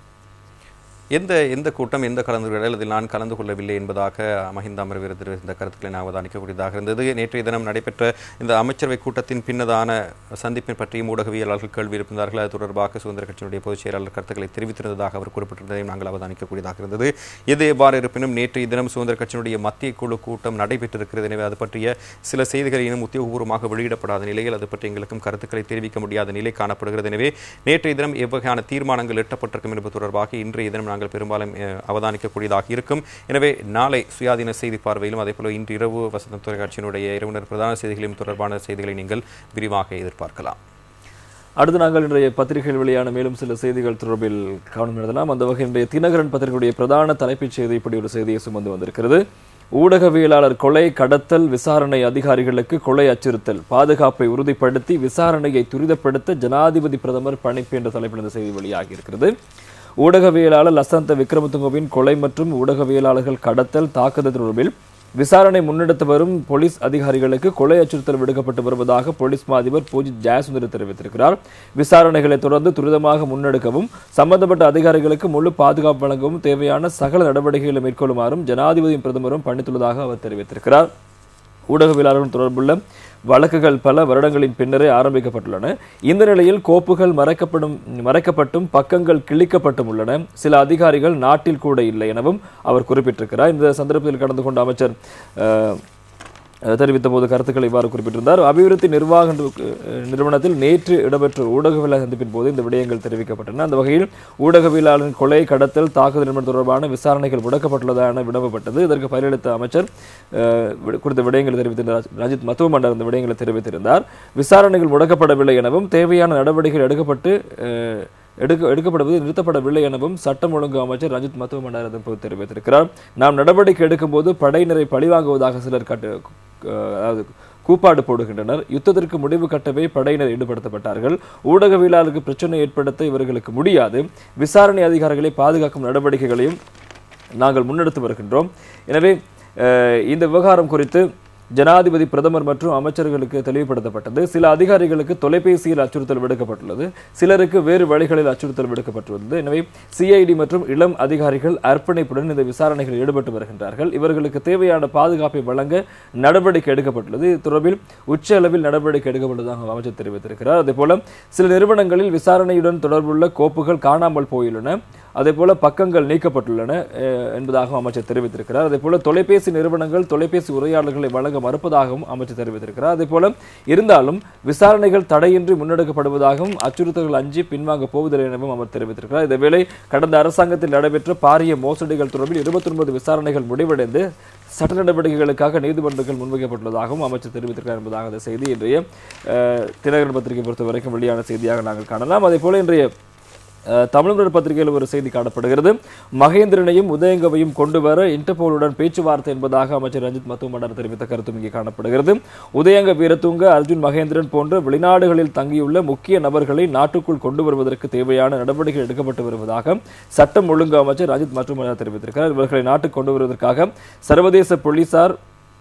எந்த எந்த கூட்டம் எந்த கலந்துரையாடல் அதில் நான் கலந்து கொள்ளவில்லை என்பதாக மஹிந்த அமரவீர தெரிவித்த கருத்துக்களை நான் அவதானிக்கக்கூடியதாக இருந்தது நேற்றைய தினம் நடைபெற்ற இந்த அமைச்சரவை கூட்டத்தின் பின்னதான சந்திப்பின் பற்றியும் ஊடகவியலாளர்கள் கேள்வி எழுப்பினார்கள் அது தொடர்பாக சுதந்திர கட்சியினுடைய பொதுச் செயலாளர் கருத்துக்களை தெரிவித்திருந்ததாக அவர் குறிப்பிட்டிருந்ததையும் நாங்கள் அவதானிக்கக்கூடியதாக இருந்தது எது எவ்வாறு இருப்பினும் நேற்றைய தினம் சுதந்திர கட்சியினுடைய மத்திய குழு கூட்டம் நடைபெற்றிருக்கிறது எனவே அது பற்றிய சில செய்திகள் இன்னும் உத்தியோகபூர்வமாக வெளியிடப்படாத நிலையில் அது பற்றி எங்களுக்கும் கருத்துக்களை தெரிவிக்க முடியாத நிலை காணப்படுகிறது எனவே நேற்றைய தினம் எவ்வகையான தீர்மானங்கள் எட்டப்பட்டிருக்கும் என்பது தொடர்பாக இன்றைய தினம் நாங்கள் பெரும்பாலும் அஹ், அவதானிக்கக்கூடியதாக இருக்கும் எனவே நாளை சுயாதீன செய்தி பார்வையிலும் அதே போல இன்று இரவு வசந்தம் தொலைக்காட்சியினுடைய இரவுனர் பிரதான செய்திகளையும் தொடர்பான செய்திகளை நீங்கள் விரிவாக எதிர்பார்க்கலாம்
அடுத்து நாங்கள் இன்றைய பத்திரிகையில் வெளியான மேலும் சில செய்திகள் தொடர்பில் கவனம் எழுதலாம் அந்த வகை இன்றைய தினகரன் பத்திரிகையுடைய பிரதான தலைப்புச் செய்தி இப்படி ஒரு செய்தியை சுமந்து வந்திருக்கிறது ஊடகவியலாளர் கொலை கடத்தல் விசாரணை அதிகாரிகளுக்கு கொலை அச்சுறுத்தல் பாதுகாப்பை உறுதிப்படுத்தி விசாரணையை துரிதப்படுத்த ஜனாதிபதி பிரதமர் பணிப்பு என்ற தலைப்பில் இந்த செய்தி வெளியாகி இருக்கிறது ஊடகவியலாளர் லசந்த விக்ரமதுங்கவின் கொலை மற்றும் ஊடகவியலாளர்கள் கடத்தல் தாக்குதல் தொடர்பில் விசாரணை முன்னெடுத்து வரும் போலீஸ் அதிகாரிகளுக்கு கொலை அச்சுறுத்தல் விடுக்கப்பட்டு வருவதாக போலீஸ் மா அதிபர் பூஜித் ஜெயசுந்தர் தெரிவித்திருக்கிறார் விசாரணைகளை தொடர்ந்து துரிதமாக முன்னெடுக்கவும் சம்பந்தப்பட்ட அதிகாரிகளுக்கு முழு பாதுகாப்பு வழங்கவும் தேவையான சகல நடவடிக்கைகளை மேற்கொள்ளுமாறும் ஜனாதிபதியும் பிரதமரும் பணித்துள்ளதாக அவர் தெரிவித்திருக்கிறார் ஊடகவியலாளர்கள் தொடர்புள்ள வழக்குகள் பல வருடங்களின் பின்னரே ஆரம்பிக்கப்பட்டுள்ளன இந்த நிலையில் கோப்புகள் மறைக்கப்படும் மறைக்கப்பட்டும் பக்கங்கள் கிழிக்கப்பட்டும் உள்ளன சில அதிகாரிகள் நாட்டில் கூட இல்லை எனவும் அவர் குறிப்பிட்டிருக்கிறார் இந்த சந்தர்ப்பத்தில் கடந்து கொண்ட அமைச்சர் அஹ், தெரிவித்த போது கருத்துக்களை இவ்வாறு குறிப்பிட்டிருந்தார் அபிவிருத்தி நிர்வாக அஹ், நிறுவனத்தில் நேற்று இடம்பெற்ற ஊடகவியலாளர் சந்திப்பின் போது இந்த விடயங்கள் தெரிவிக்கப்பட்டன அந்த வகையில் ஊடகவியலாளரின் கொலை கடத்தல் தாக்குதல் என்பது தொடர்பான விசாரணைகள் முடக்கப்பட்டுள்ளதா என வினவப்பட்டது இதற்கு பதிலளித்த அமைச்சர் அஹ், வி- குறித்த விடயங்களை தெரிவித்திருந்தார் ரஞ்சித் மத்துவ மண்டர் இந்த விடயங்களை தெரிவித்திருந்தார் விசாரணைகள் முடக்கப்படவில்லை எனவும் தேவையான நடவடிக்கைகள் எடுக்கப்பட்டு அஹ், எடுக்க எடுக்கப்படுவது நிறுத்தப்படவில்லை எனவும் சட்டம் ஒழுங்கு அமைச்சர் ரஞ்சித் மத்துவ மண்டார் அதன்போது தெரிவித்திருக்கிறார் நாம் நடவடிக்கை எடுக்கும்போது படையினரை பழிவாங்குவதாக சிலர் கட்டு அஹ், அதாவது கூப்பாடு போடுகின்றனர் யுத்தத்திற்கு முடிவு கட்டவே படையினர் ஈடுபடுத்தப்பட்டார்கள் ஊடகவியலாளருக்கு பிரச்சனை ஏற்படுத்த இவர்களுக்கு முடியாது விசாரணை அதிகாரிகளை பாதுகாக்கும் நடவடிக்கைகளையும் நாங்கள் முன்னெடுத்து வருகின்றோம் எனவே அஹ், இந்த விவகாரம் குறித்து ஜனாதிபதி பிரதமர் மற்றும் அமைச்சர்களுக்கு தெளிவுபடுத்தப்பட்டது சில அதிகாரிகளுக்கு தொலைபேசியில் அச்சுறுத்தல் விடுக்கப்பட்டுள்ளது சிலருக்கு வேறு வழிகளில் அச்சுறுத்தல் விடுக்கப்பட்டுள்ளது எனவே சிஐடி மற்றும் இளம் அதிகாரிகள் அர்ப்பணிப்புடன் இந்த விசாரணைகளில் ஈடுபட்டு வருகின்றார்கள் இவர்களுக்கு தேவையான பாதுகாப்பை வழங்க நடவடிக்கை எடுக்கப்பட்டுள்ளது இது தொடர்பில் உச்ச அளவில் நடவடிக்கை எடுக்கப்பட்டதாக அமைச்சர் தெரிவித்திருக்கிறார் அதேபோல சில நிறுவனங்களில் விசாரணையுடன் தொடர்புள்ள கோப்புகள் காணாமல் போயுள்ளன அதேபோல பக்கங்கள் நீக்கப்பட்டுள்ளன அஹ், என்பதாகவும் அமைச்சர் தெரிவித்திருக்கிறார் அதேபோல தொலைபேசி நிறுவனங்கள் தொலைபேசி உரையாடல்களை வழங்க மறுப்பதாகவும் அமைச்சர் தெரிவித்திருக்கிறார் அதேபோல இருந்தாலும் விசாரணைகள் தடையின்றி முன்னெடுக்கப்படுவதாகவும் அச்சுறுத்தல்கள் அஞ்சி பின்வாங்க போவதில்லை எனவும் அவர் தெரிவித்திருக்கிறார் இதேவேளை கடந்த அரசாங்கத்தில் நடைபெற்ற பாரிய மோசடிகள் தொடர்பில் இருபத்தி ஒன்பது விசாரணைகள் முடிவடைந்து சட்ட நடவடிக்கைகளுக்காக நீதிமன்றங்கள் முன்வைக்கப்பட்டுள்ளதாகவும் அமைச்சர் தெரிவித்திருக்கிறார் என்பதாக அந்த செய்தி இன்றைய அஹ், தினகரன் பத்திரிகை பொறுத்த வரைக்கும் வெளியான செய்தியாக நாங்கள் காணலாம் அதே போல இன்றைய அஹ், தமிழ்மலர் பத்திரிகையில் ஒரு செய்தி காணப்படுகிறது மகேந்திரனையும் உதயங்கவையும் கொண்டு வர இன்டர்போலுடன் பேச்சுவார்த்தை என்பதாக அமைச்சர் ரஞ்சித் மத்துவமண்டர் தெரிவித்த கருத்தும் இங்கே காணப்படுகிறது உதயங்க வீரத்துங்க அர்ஜுன் மகேந்திரன் போன்ற வெளிநாடுகளில் தங்கியுள்ள முக்கிய நபர்களை நாட்டுக்குள் கொண்டு வருவதற்கு தேவையான நடவடிக்கை எடுக்கப்பட்டு வருவதாக சட்டம் ஒழுங்கு அமைச்சர் ரஞ்சித் மத்துவமண்டர் தெரிவித்திருக்கிறார் இவர்களை நாட்டுக்கு கொண்டு வருவதற்காக சர்வதேச போலீசார்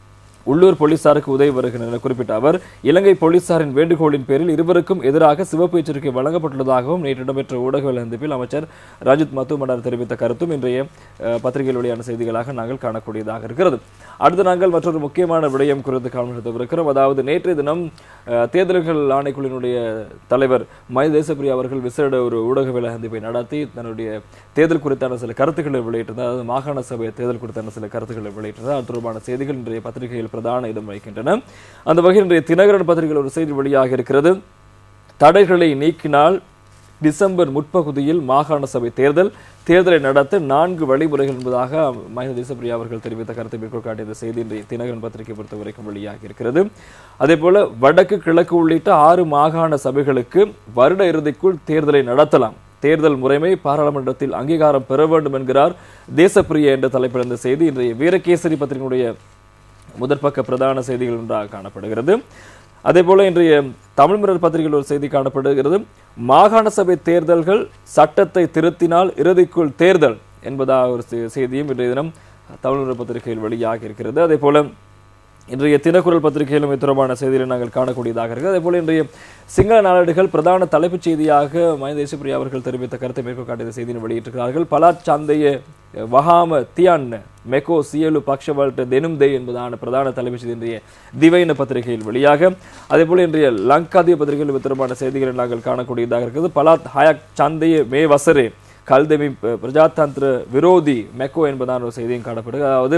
உள்ளூர் போலீசாருக்கு உதவி வருகின்றனர் என குறிப்பிட்ட அவர் இலங்கை போலீசாரின் வேண்டுகோளின் பேரில் இருவருக்கும் எதிராக சிவப்பு எச்சரிக்கை வழங்கப்பட்டுள்ளதாகவும் நேற்று இடம்பெற்ற ஊடக சந்திப்பில் அமைச்சர் ராஜித் மத்துமடார் தெரிவித்த கருத்தும் இன்றைய அஹ், பத்திரிகையில் வெளியான செய்திகளாக நாங்கள் காணக்கூடியதாக இருக்கிறது அடுத்து நாங்கள் மற்றொரு முக்கியமான விடயம் குறித்து கவனித்திருக்கிறோம் அதாவது நேற்றைய தினம் அஹ், தேர்தல்கள் ஆணைக்குழுவினுடைய தலைவர் மை தேசப்பிரியா அவர்கள் விசேட ஒரு ஊடக சந்திப்பை நடத்தி தன்னுடைய தேர்தல் குறித்தான சில கருத்துக்களை வெளியிட்டிருந்தார் அதாவது மாகாண சபை தேர்தல் குறித்தான சில கருத்துக்களை வெளியிட்டிருந்தார் அது தொடர்பான செய்திகள் இன்றைய பத்திரிகையில் பிரதான இடம் வகிக்கின்றன அந்த வகையில் இன்றைய தினகரன் பத்திரிகையில் ஒரு செய்தி வெளியாக இருக்கிறது தடைகளை நீக்கினால் டிசம்பர் முற்பகுதியில் மாகாண சபை தேர்தல் தேர்தலை நடத்த நான்கு வழிமுறைகள் என்பதாக மஹிந்த தேசப்பிரியா அவர்கள் தெரிவித்த கருத்தை மேற்கோள் காட்டிய இந்த செய்தி இன்றைய தினகரன் பத்திரிகை பொறுத்த வரைக்கும் வெளியாகி இருக்கிறது அதே போல வடக்கு கிழக்கு உள்ளிட்ட ஆறு மாகாண சபைகளுக்கு வருட இறுதிக்குள் தேர்தலை நடத்தலாம் தேர்தல் முறைமை பாராளுமன்றத்தில் அங்கீகாரம் பெற வேண்டும் என்கிறார் தேசப்பிரிய என்ற தலைப்பில் இந்த செய்தி இன்றைய வீரகேசரி பத்திரிகையினுடைய முதற்பக்க பிரதான செய்திகள் ஒன்றாக காணப்படுகிறது அதே போல இன்றைய தமிழ் மிரர் பத்திரிகையில் ஒரு செய்தி காணப்படுகிறது மாகாண சபை தேர்தல்கள் சட்டத்தை திருத்தினால் இறுதிக்குள் தேர்தல் என்பதாக ஒரு செ- செய்தியும் இன்றைய தினம் தமிழ் மிரர் பத்திரிகையில் வெளியாக இருக்கிறது அதே போல இன்றைய தினக்குரல் பத்திரிகையிலும் இது தொடர்பான செய்திகளை நாங்கள் காணக்கூடியதாக இருக்கிறது அதே போல இன்றைய சிங்கள நாளேடுகள் பிரதான தலைப்புச் செய்தியாக மஹிந்த தேசப்பிரியா அவர்கள் தெரிவித்த கருத்தை மேற்கோள் காட்டிய செய்தியை வெளியிட்டிருக்கிறார்கள் பலாத் சந்தைய வஹாம தியான் மெக்கோ சியலு பக்ஷவல்ட் தெனும் தே என்பதான பிரதான தலைப்புச் செய்தி இன்றைய திவைன பத்திரிகையில் வெளியாக அதே போல இன்றைய லங்காதிய பத்திரிகையில் இது தொடர்பான செய்திகளை நாங்கள் காணக்கூடியதாக இருக்கிறது பலாத் ஹயாக் சந்தைய மே வசரே கல்தெமி பிரஜாதந்திர விரோதி மெக்கோ என்பதான ஒரு செய்தியும் காணப்படுகிறது அதாவது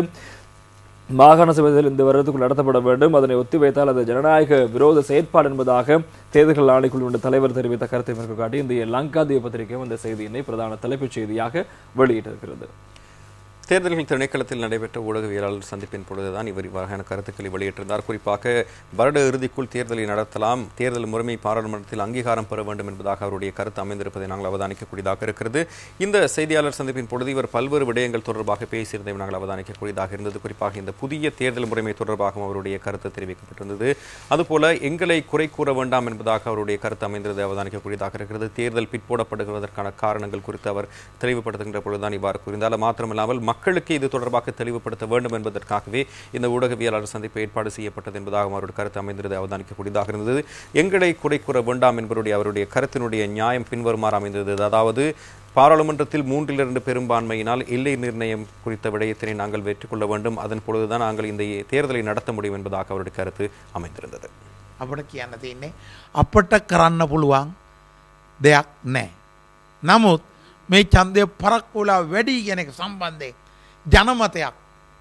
மாகாண சபை தேர்தல் இந்த வருடத்துக்குள் நடத்தப்பட வேண்டும் அதனை ஒத்திவைத்தால் அது ஜனநாயக விரோத செயற்பாடு என்பதாக தேர்தல்கள் ஆணைக்குழுவின் தலைவர் தெரிவித்த கருத்தை மேற்கொள் காட்டி இந்த லங்காதிய பத்திரிகையும் இந்த செய்தியினை பிரதான தலைப்புச் செய்தியாக வெளியிட்டிருக்கிறது
தேர்தல்கள் திணைக்களத்தில் நடைபெற்ற ஊடகவியலாளர் சந்திப்பின் பொழுதுதான் இவர் இவ்வாறான கருத்துக்களை வெளியிட்டிருந்தார் குறிப்பாக வருட இறுதிக்குள் தேர்தலை நடத்தலாம் தேர்தல் முறைமை பாராளுமன்றத்தில் அங்கீகாரம் பெற வேண்டும் என்பதாக அவருடைய கருத்து அமைந்திருப்பதை நாங்கள் அவதானிக்கக்கூடியதாக இருக்கிறது இந்த செய்தியாளர் சந்திப்பின் பொழுது இவர் பல்வேறு விடயங்கள் தொடர்பாக பேசியிருந்ததை நாங்கள் அவதானிக்கக்கூடியதாக இருந்தது குறிப்பாக இந்த புதிய தேர்தல் முறைமை தொடர்பாகவும் அவருடைய கருத்து தெரிவிக்கப்பட்டிருந்தது அதுபோல எங்களை குறை கூற வேண்டாம் என்பதாக அவருடைய கருத்து அமைந்திருந்தது அவதானிக்கக்கூடியதாக இருக்கிறது தேர்தல் பிற்போடப்படுவதற்கான காரணங்கள் குறித்து அவர் தெளிவுபடுத்துகின்ற பொழுதுதான் இவ்வாறு கூறினார் மாத்திரமில்லாமல் மக்களுக்கு இது தொடர்பாக தெளிவுபடுத்த வேண்டும் என்பதற்காகவே இந்த ஊடகவியலாளர் சந்திப்பு ஏற்பாடு செய்யப்பட்டது என்பதாக அவருடைய கருத்து அமைந்திருந்தது அவதானிக்கக்கூடியதாக இருந்தது எங்களை குறை கூற வேண்டாம் என்பவருடைய அவருடைய கருத்தினுடைய நியாயம் பின்வருமாறு அமைந்தது அதாவது பாராளுமன்றத்தில் மூன்றில் இரண்டு பெரும்பான்மையினால் எல்லை நிர்ணயம் குறித்த விடயத்தினை நாங்கள் வெற்றிக்கொள்ள வேண்டும் அதன் பொழுதுதான் நாங்கள் இந்த தேர்தலை நடத்த முடியும் என்பதாக அவருடைய கருத்து அமைந்திருந்தது
අපට කියන්න තියන්නේ අපට කරන්න පුළුවන් දෙයක් නෑ. නමුත් මේ චන්දය පරක්වලා වැඩි ගැන එක සම්බන්ධය ජනමතයක්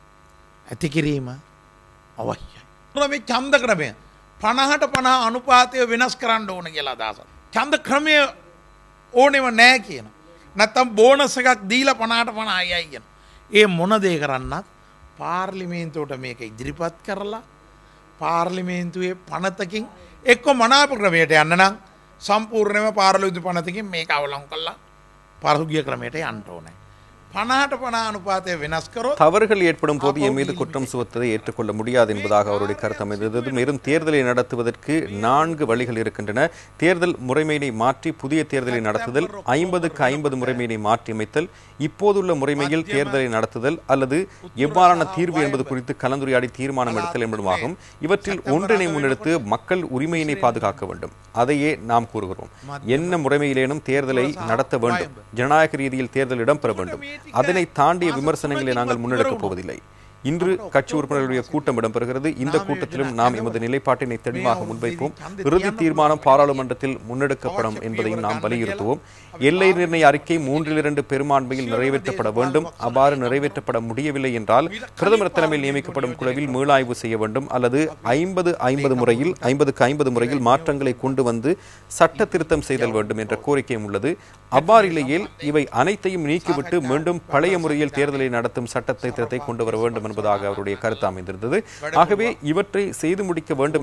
ඇති කිරීම අවශ්‍යයි. මේ චන්ද ක්‍රමය පණහට පනා අනුපාතය වෙනස් කරන්න ඕන කියලා අදහස. චන්ද ක්‍රමය ඕනෙම නෑ කියන. නැත්තම් බෝනස එකක් දීල පනාට පනා අයයි කියන. ඒ මොන දේ කරන්නත් පාර්ලිමේන්තුවට මේක ඉදිරිපත් කරලා පාර්ලිමේන්තුවේ පනතකින් එක්කො මනාප ක්‍රමයට යන්න නම් සම්පූර්ණයම පාරලුදු පනතකින් මේක අවලං කල්ලා පරසුගිය ක්‍රමයට යන්ට ඕනෑ. පනාට පනා අනුපාතය වෙනස් කරොත්
தவறுகள் ஏற்படும் போது என் மீது குற்றம் சுமத்துவதை ஏற்றுக்கொள்ள முடியாது என்பதாக அவருடைய கருத்து அமைந்தது மேலும் தேர்தலை நடத்துவதற்கு நான்கு வழிகள் இருக்கின்றன தேர்தல் முறைமையினை மாற்றி புதிய தேர்தலை நடத்துதல் ஐம்பதுக்கு ஐம்பது முறைமையினை மாற்றி அமைத்தல் இப்போதுள்ள முறைமையில் தேர்தலை நடத்துதல் அல்லது எவ்வாறான தீர்வு என்பது குறித்து கலந்துரையாடி தீர்மானம் எடுத்தல் என்பதுமாகும் இவற்றில் ஒன்றினை முன்னெடுத்து மக்கள் உரிமையினை பாதுகாக்க வேண்டும் அதையே நாம் கூறுகிறோம் என்ன முறைமையிலேனும் தேர்தலை நடத்த வேண்டும் ஜனநாயக ரீதியில் தேர்தல் இடம்பெற வேண்டும் அதனை தாண்டிய விமர்சனங்களை நாங்கள் முன்னெடுக்கப் போவதில்லை இன்று கட்சி உறுப்பினர்களுடைய கூட்டம் இடம்பெறுகிறது இந்த கூட்டத்திலும் நாம் எமது நிலைப்பாட்டினை தெளிவாக முன்வைப்போம் இறுதி தீர்மானம் பாராளுமன்றத்தில் முன்னெடுக்கப்படும் என்பதையும் நாம் வலியுறுத்துவோம் எல்லை நிர்ணய அறிக்கை மூன்றில் இரண்டு பெரும்பான்மையில் நிறைவேற்றப்பட வேண்டும் அவ்வாறு நிறைவேற்றப்பட முடியவில்லை என்றால் பிரதமர் தலைமையில் நியமிக்கப்படும் குழுவில் மீளாய்வு செய்ய வேண்டும் அல்லது ஐம்பது ஐம்பது முறையில் ஐம்பதுக்கு ஐம்பது முறையில் மாற்றங்களை கொண்டு வந்து சட்ட திருத்தம் செய்தல் வேண்டும் என்ற கோரிக்கையும் உள்ளது அவ்வாறு இல்லையேல் இவை அனைத்தையும் நீக்கிவிட்டு மீண்டும் பழைய முறையில் தேர்தலை நடத்தும் சட்டத்தை திருத்தத்தை கொண்டு வர வேண்டும் என்பதாக அவருடைய கருத்து அமைந்திருந்தது ஆகவே இவற்றை செய்து முடிக்க வேண்டும் என்றால்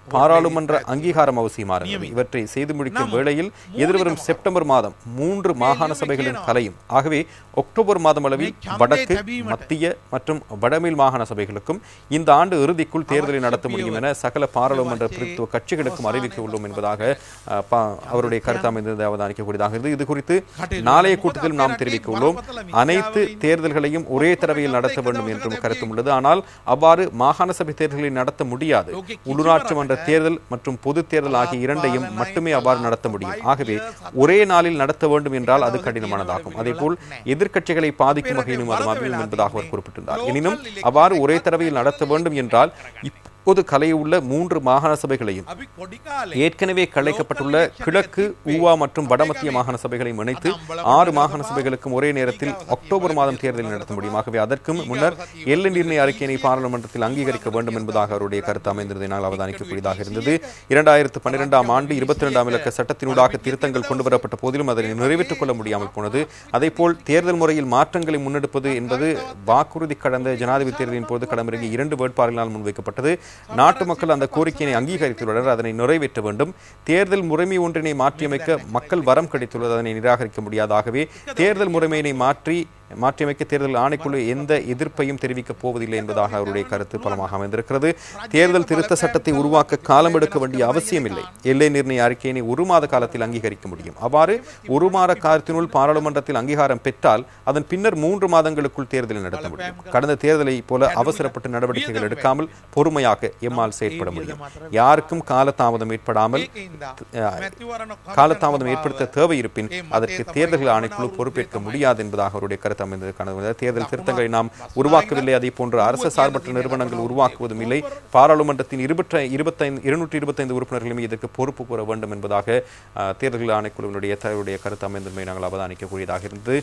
பாராளுமன்ற அங்கீகாரம் அவசியமானது இவற்றை செய்து முடிக்கும் வேளையில் எதிர்வரும் செப்டம்பர் மாதம் மூன்று மாகாண சபைகளின் கலையும் ஆகவே அக்டோபர் மாதம் அளவில் வடக்கு மத்திய மற்றும் வடமேல் மாகாண சபைகளுக்கும் இந்த ஆண்டு இறுதிக்குள் தேர்தலை நடத்த முடியும் என சகல பாராளுமன்ற பிரதித்துவ கட்சிகளுக்கும் அறிவிக்க உள்ளோம் என்பதாக அஹ், பா- அவருடைய கருத்து அமைந்தது அவதானிக்கக்கூடியதாக இருந்தது இது குறித்து நாளைய கூட்டத்தில் நாம் தெரிவிக்க உள்ளோம் அனைத்து தேர்தல்களையும் ஒரே தடவையில் நடத்த வேண்டும் என்றும் கருத்தும் உள்ளது ஆனால் அவ்வாறு மாகாண சபை தேர்தல்களை நடத்த முடியாது உள்ளூராட்சி மன்ற தேர்தல் மற்றும் பொது தேர்தல் ஆகிய இரண்டையும் மட்டுமே அவ்வாறு நடத்த முடியும் ஆகவே ஒரே நாளில் நடத்த வேண்டும் என்றால் அது கடினமானதாகும் அதேபோல் எதிர்க்கட்சிகளை பாதிக்கும் வகையிலும் அது அமையும் என்பதாக அவர் குறிப்பிட்டிருந்தார் எனினும் அவ்வாறு ஒரே தடவையில் நடத்த வேண்டும் என்றால் இப்போது கலையுள்ள மூன்று மாகாண சபைகளையும்
අපි කොඩි කාලේ
ஏற்கனவே கலைக்கப்பட்டுள்ள கிழக்கு ஊவா மற்றும் வடமத்திய மாகாண சபைகளையும் இணைத்து ஆறு மாகாண சபைகளுக்கும் ஒரே நேரத்தில் அக்டோபர் மாதம் தேர்தல் நடத்த முடியும் ஆகவே அதற்கும் முன்னர் எல்லை நிர்ணய அறிக்கையினை பாராளுமன்றத்தில் அங்கீகரிக்க வேண்டும் என்பதாக அவருடைய கருத்து அமைந்திருந்ததை நாங்கள் அவதானிக்கக்கூடியதாக இருந்தது இரண்டாயிரத்து பன்னிரெண்டாம் ஆண்டு இருபத்தி இரண்டாம் இலக்க சட்டத்தினூடாக திருத்தங்கள் கொண்டுவரப்பட்ட போதிலும் அதனை நிறைவேற்றிக் கொள்ள முடியாமல் போனது அதேபோல் தேர்தல் முறையில் மாற்றங்களை முன்னெடுப்பது என்பது வாக்குறுதி கடந்த ஜனாதிபதி தேர்தலின் போது களமிறங்கி இரண்டு வேட்பாளர்களால் முன்வைக்கப்பட்டது நாட்டு மக்கள் அந்த கோரிக்கையினை அங்கீகரித்துள்ளனர் அதனை நிறைவேற்ற வேண்டும் தேர்தல் முறைமை ஒன்றினை மாற்றியமைக்க மக்கள் வரம் கிடைத்துள்ளது அதனை நிராகரிக்க முடியாதாகவே தேர்தல் முறைமையினை மாற்றி மாற்றியமைக்க தேர்தல் ஆணைக்குழு எந்த எதிர்ப்பையும் தெரிவிக்கப் போவதில்லை என்பதாக அவருடைய கருத்து பலமாக அமைந்திருக்கிறது தேர்தல் திருத்த சட்டத்தை உருவாக்க காலம் எடுக்க வேண்டிய அவசியமில்லை எல்லை நிர்ணய அறிக்கையினை ஒரு மாத காலத்தில் அங்கீகரிக்க முடியும் அவ்வாறு ஒரு மாத காலத்தினுள் பாராளுமன்றத்தில் அங்கீகாரம் பெற்றால் அதன் பின்னர் மூன்று மாதங்களுக்குள் தேர்தலை நடத்த முடியும் கடந்த தேர்தலை போல அவசரப்பட்டு நடவடிக்கைகள் எடுக்காமல் பொறுமையாக எம்மால் செயற்பட முடியும் யாருக்கும் காலதாமதம் ஏற்படாமல் அஹ், காலதாமதம் ஏற்படுத்த தேவை இருப்பின் அதற்கு தேர்தல்கள் ஆணைக்குழு பொறுப்பேற்க முடியாது என்பதாக அவருடைய கருத்து அமைந்தது காணப்படுகிறது. தேர்தல் திருத்தங்களை நாம் உருவாக்கவில்லை அதே போன்று அரசு சார்பற்ற நிறுவனங்கள் உருவாக்குவதும் இல்லை பாராளுமன்றத்தின் இருபற்ற இருபத்தைந்து இருநூற்றி இருபத்தைந்து உறுப்பினர்களுமே இதற்கு பொறுப்பு கூற வேண்டும் என்பதாக அஹ், தேர்தல்கள் ஆணைக்குழுவினுடைய தலைவருடைய கருத்து அமைந்தமை நாங்கள் அவதானிக்கக்கூடியதாக இருந்தது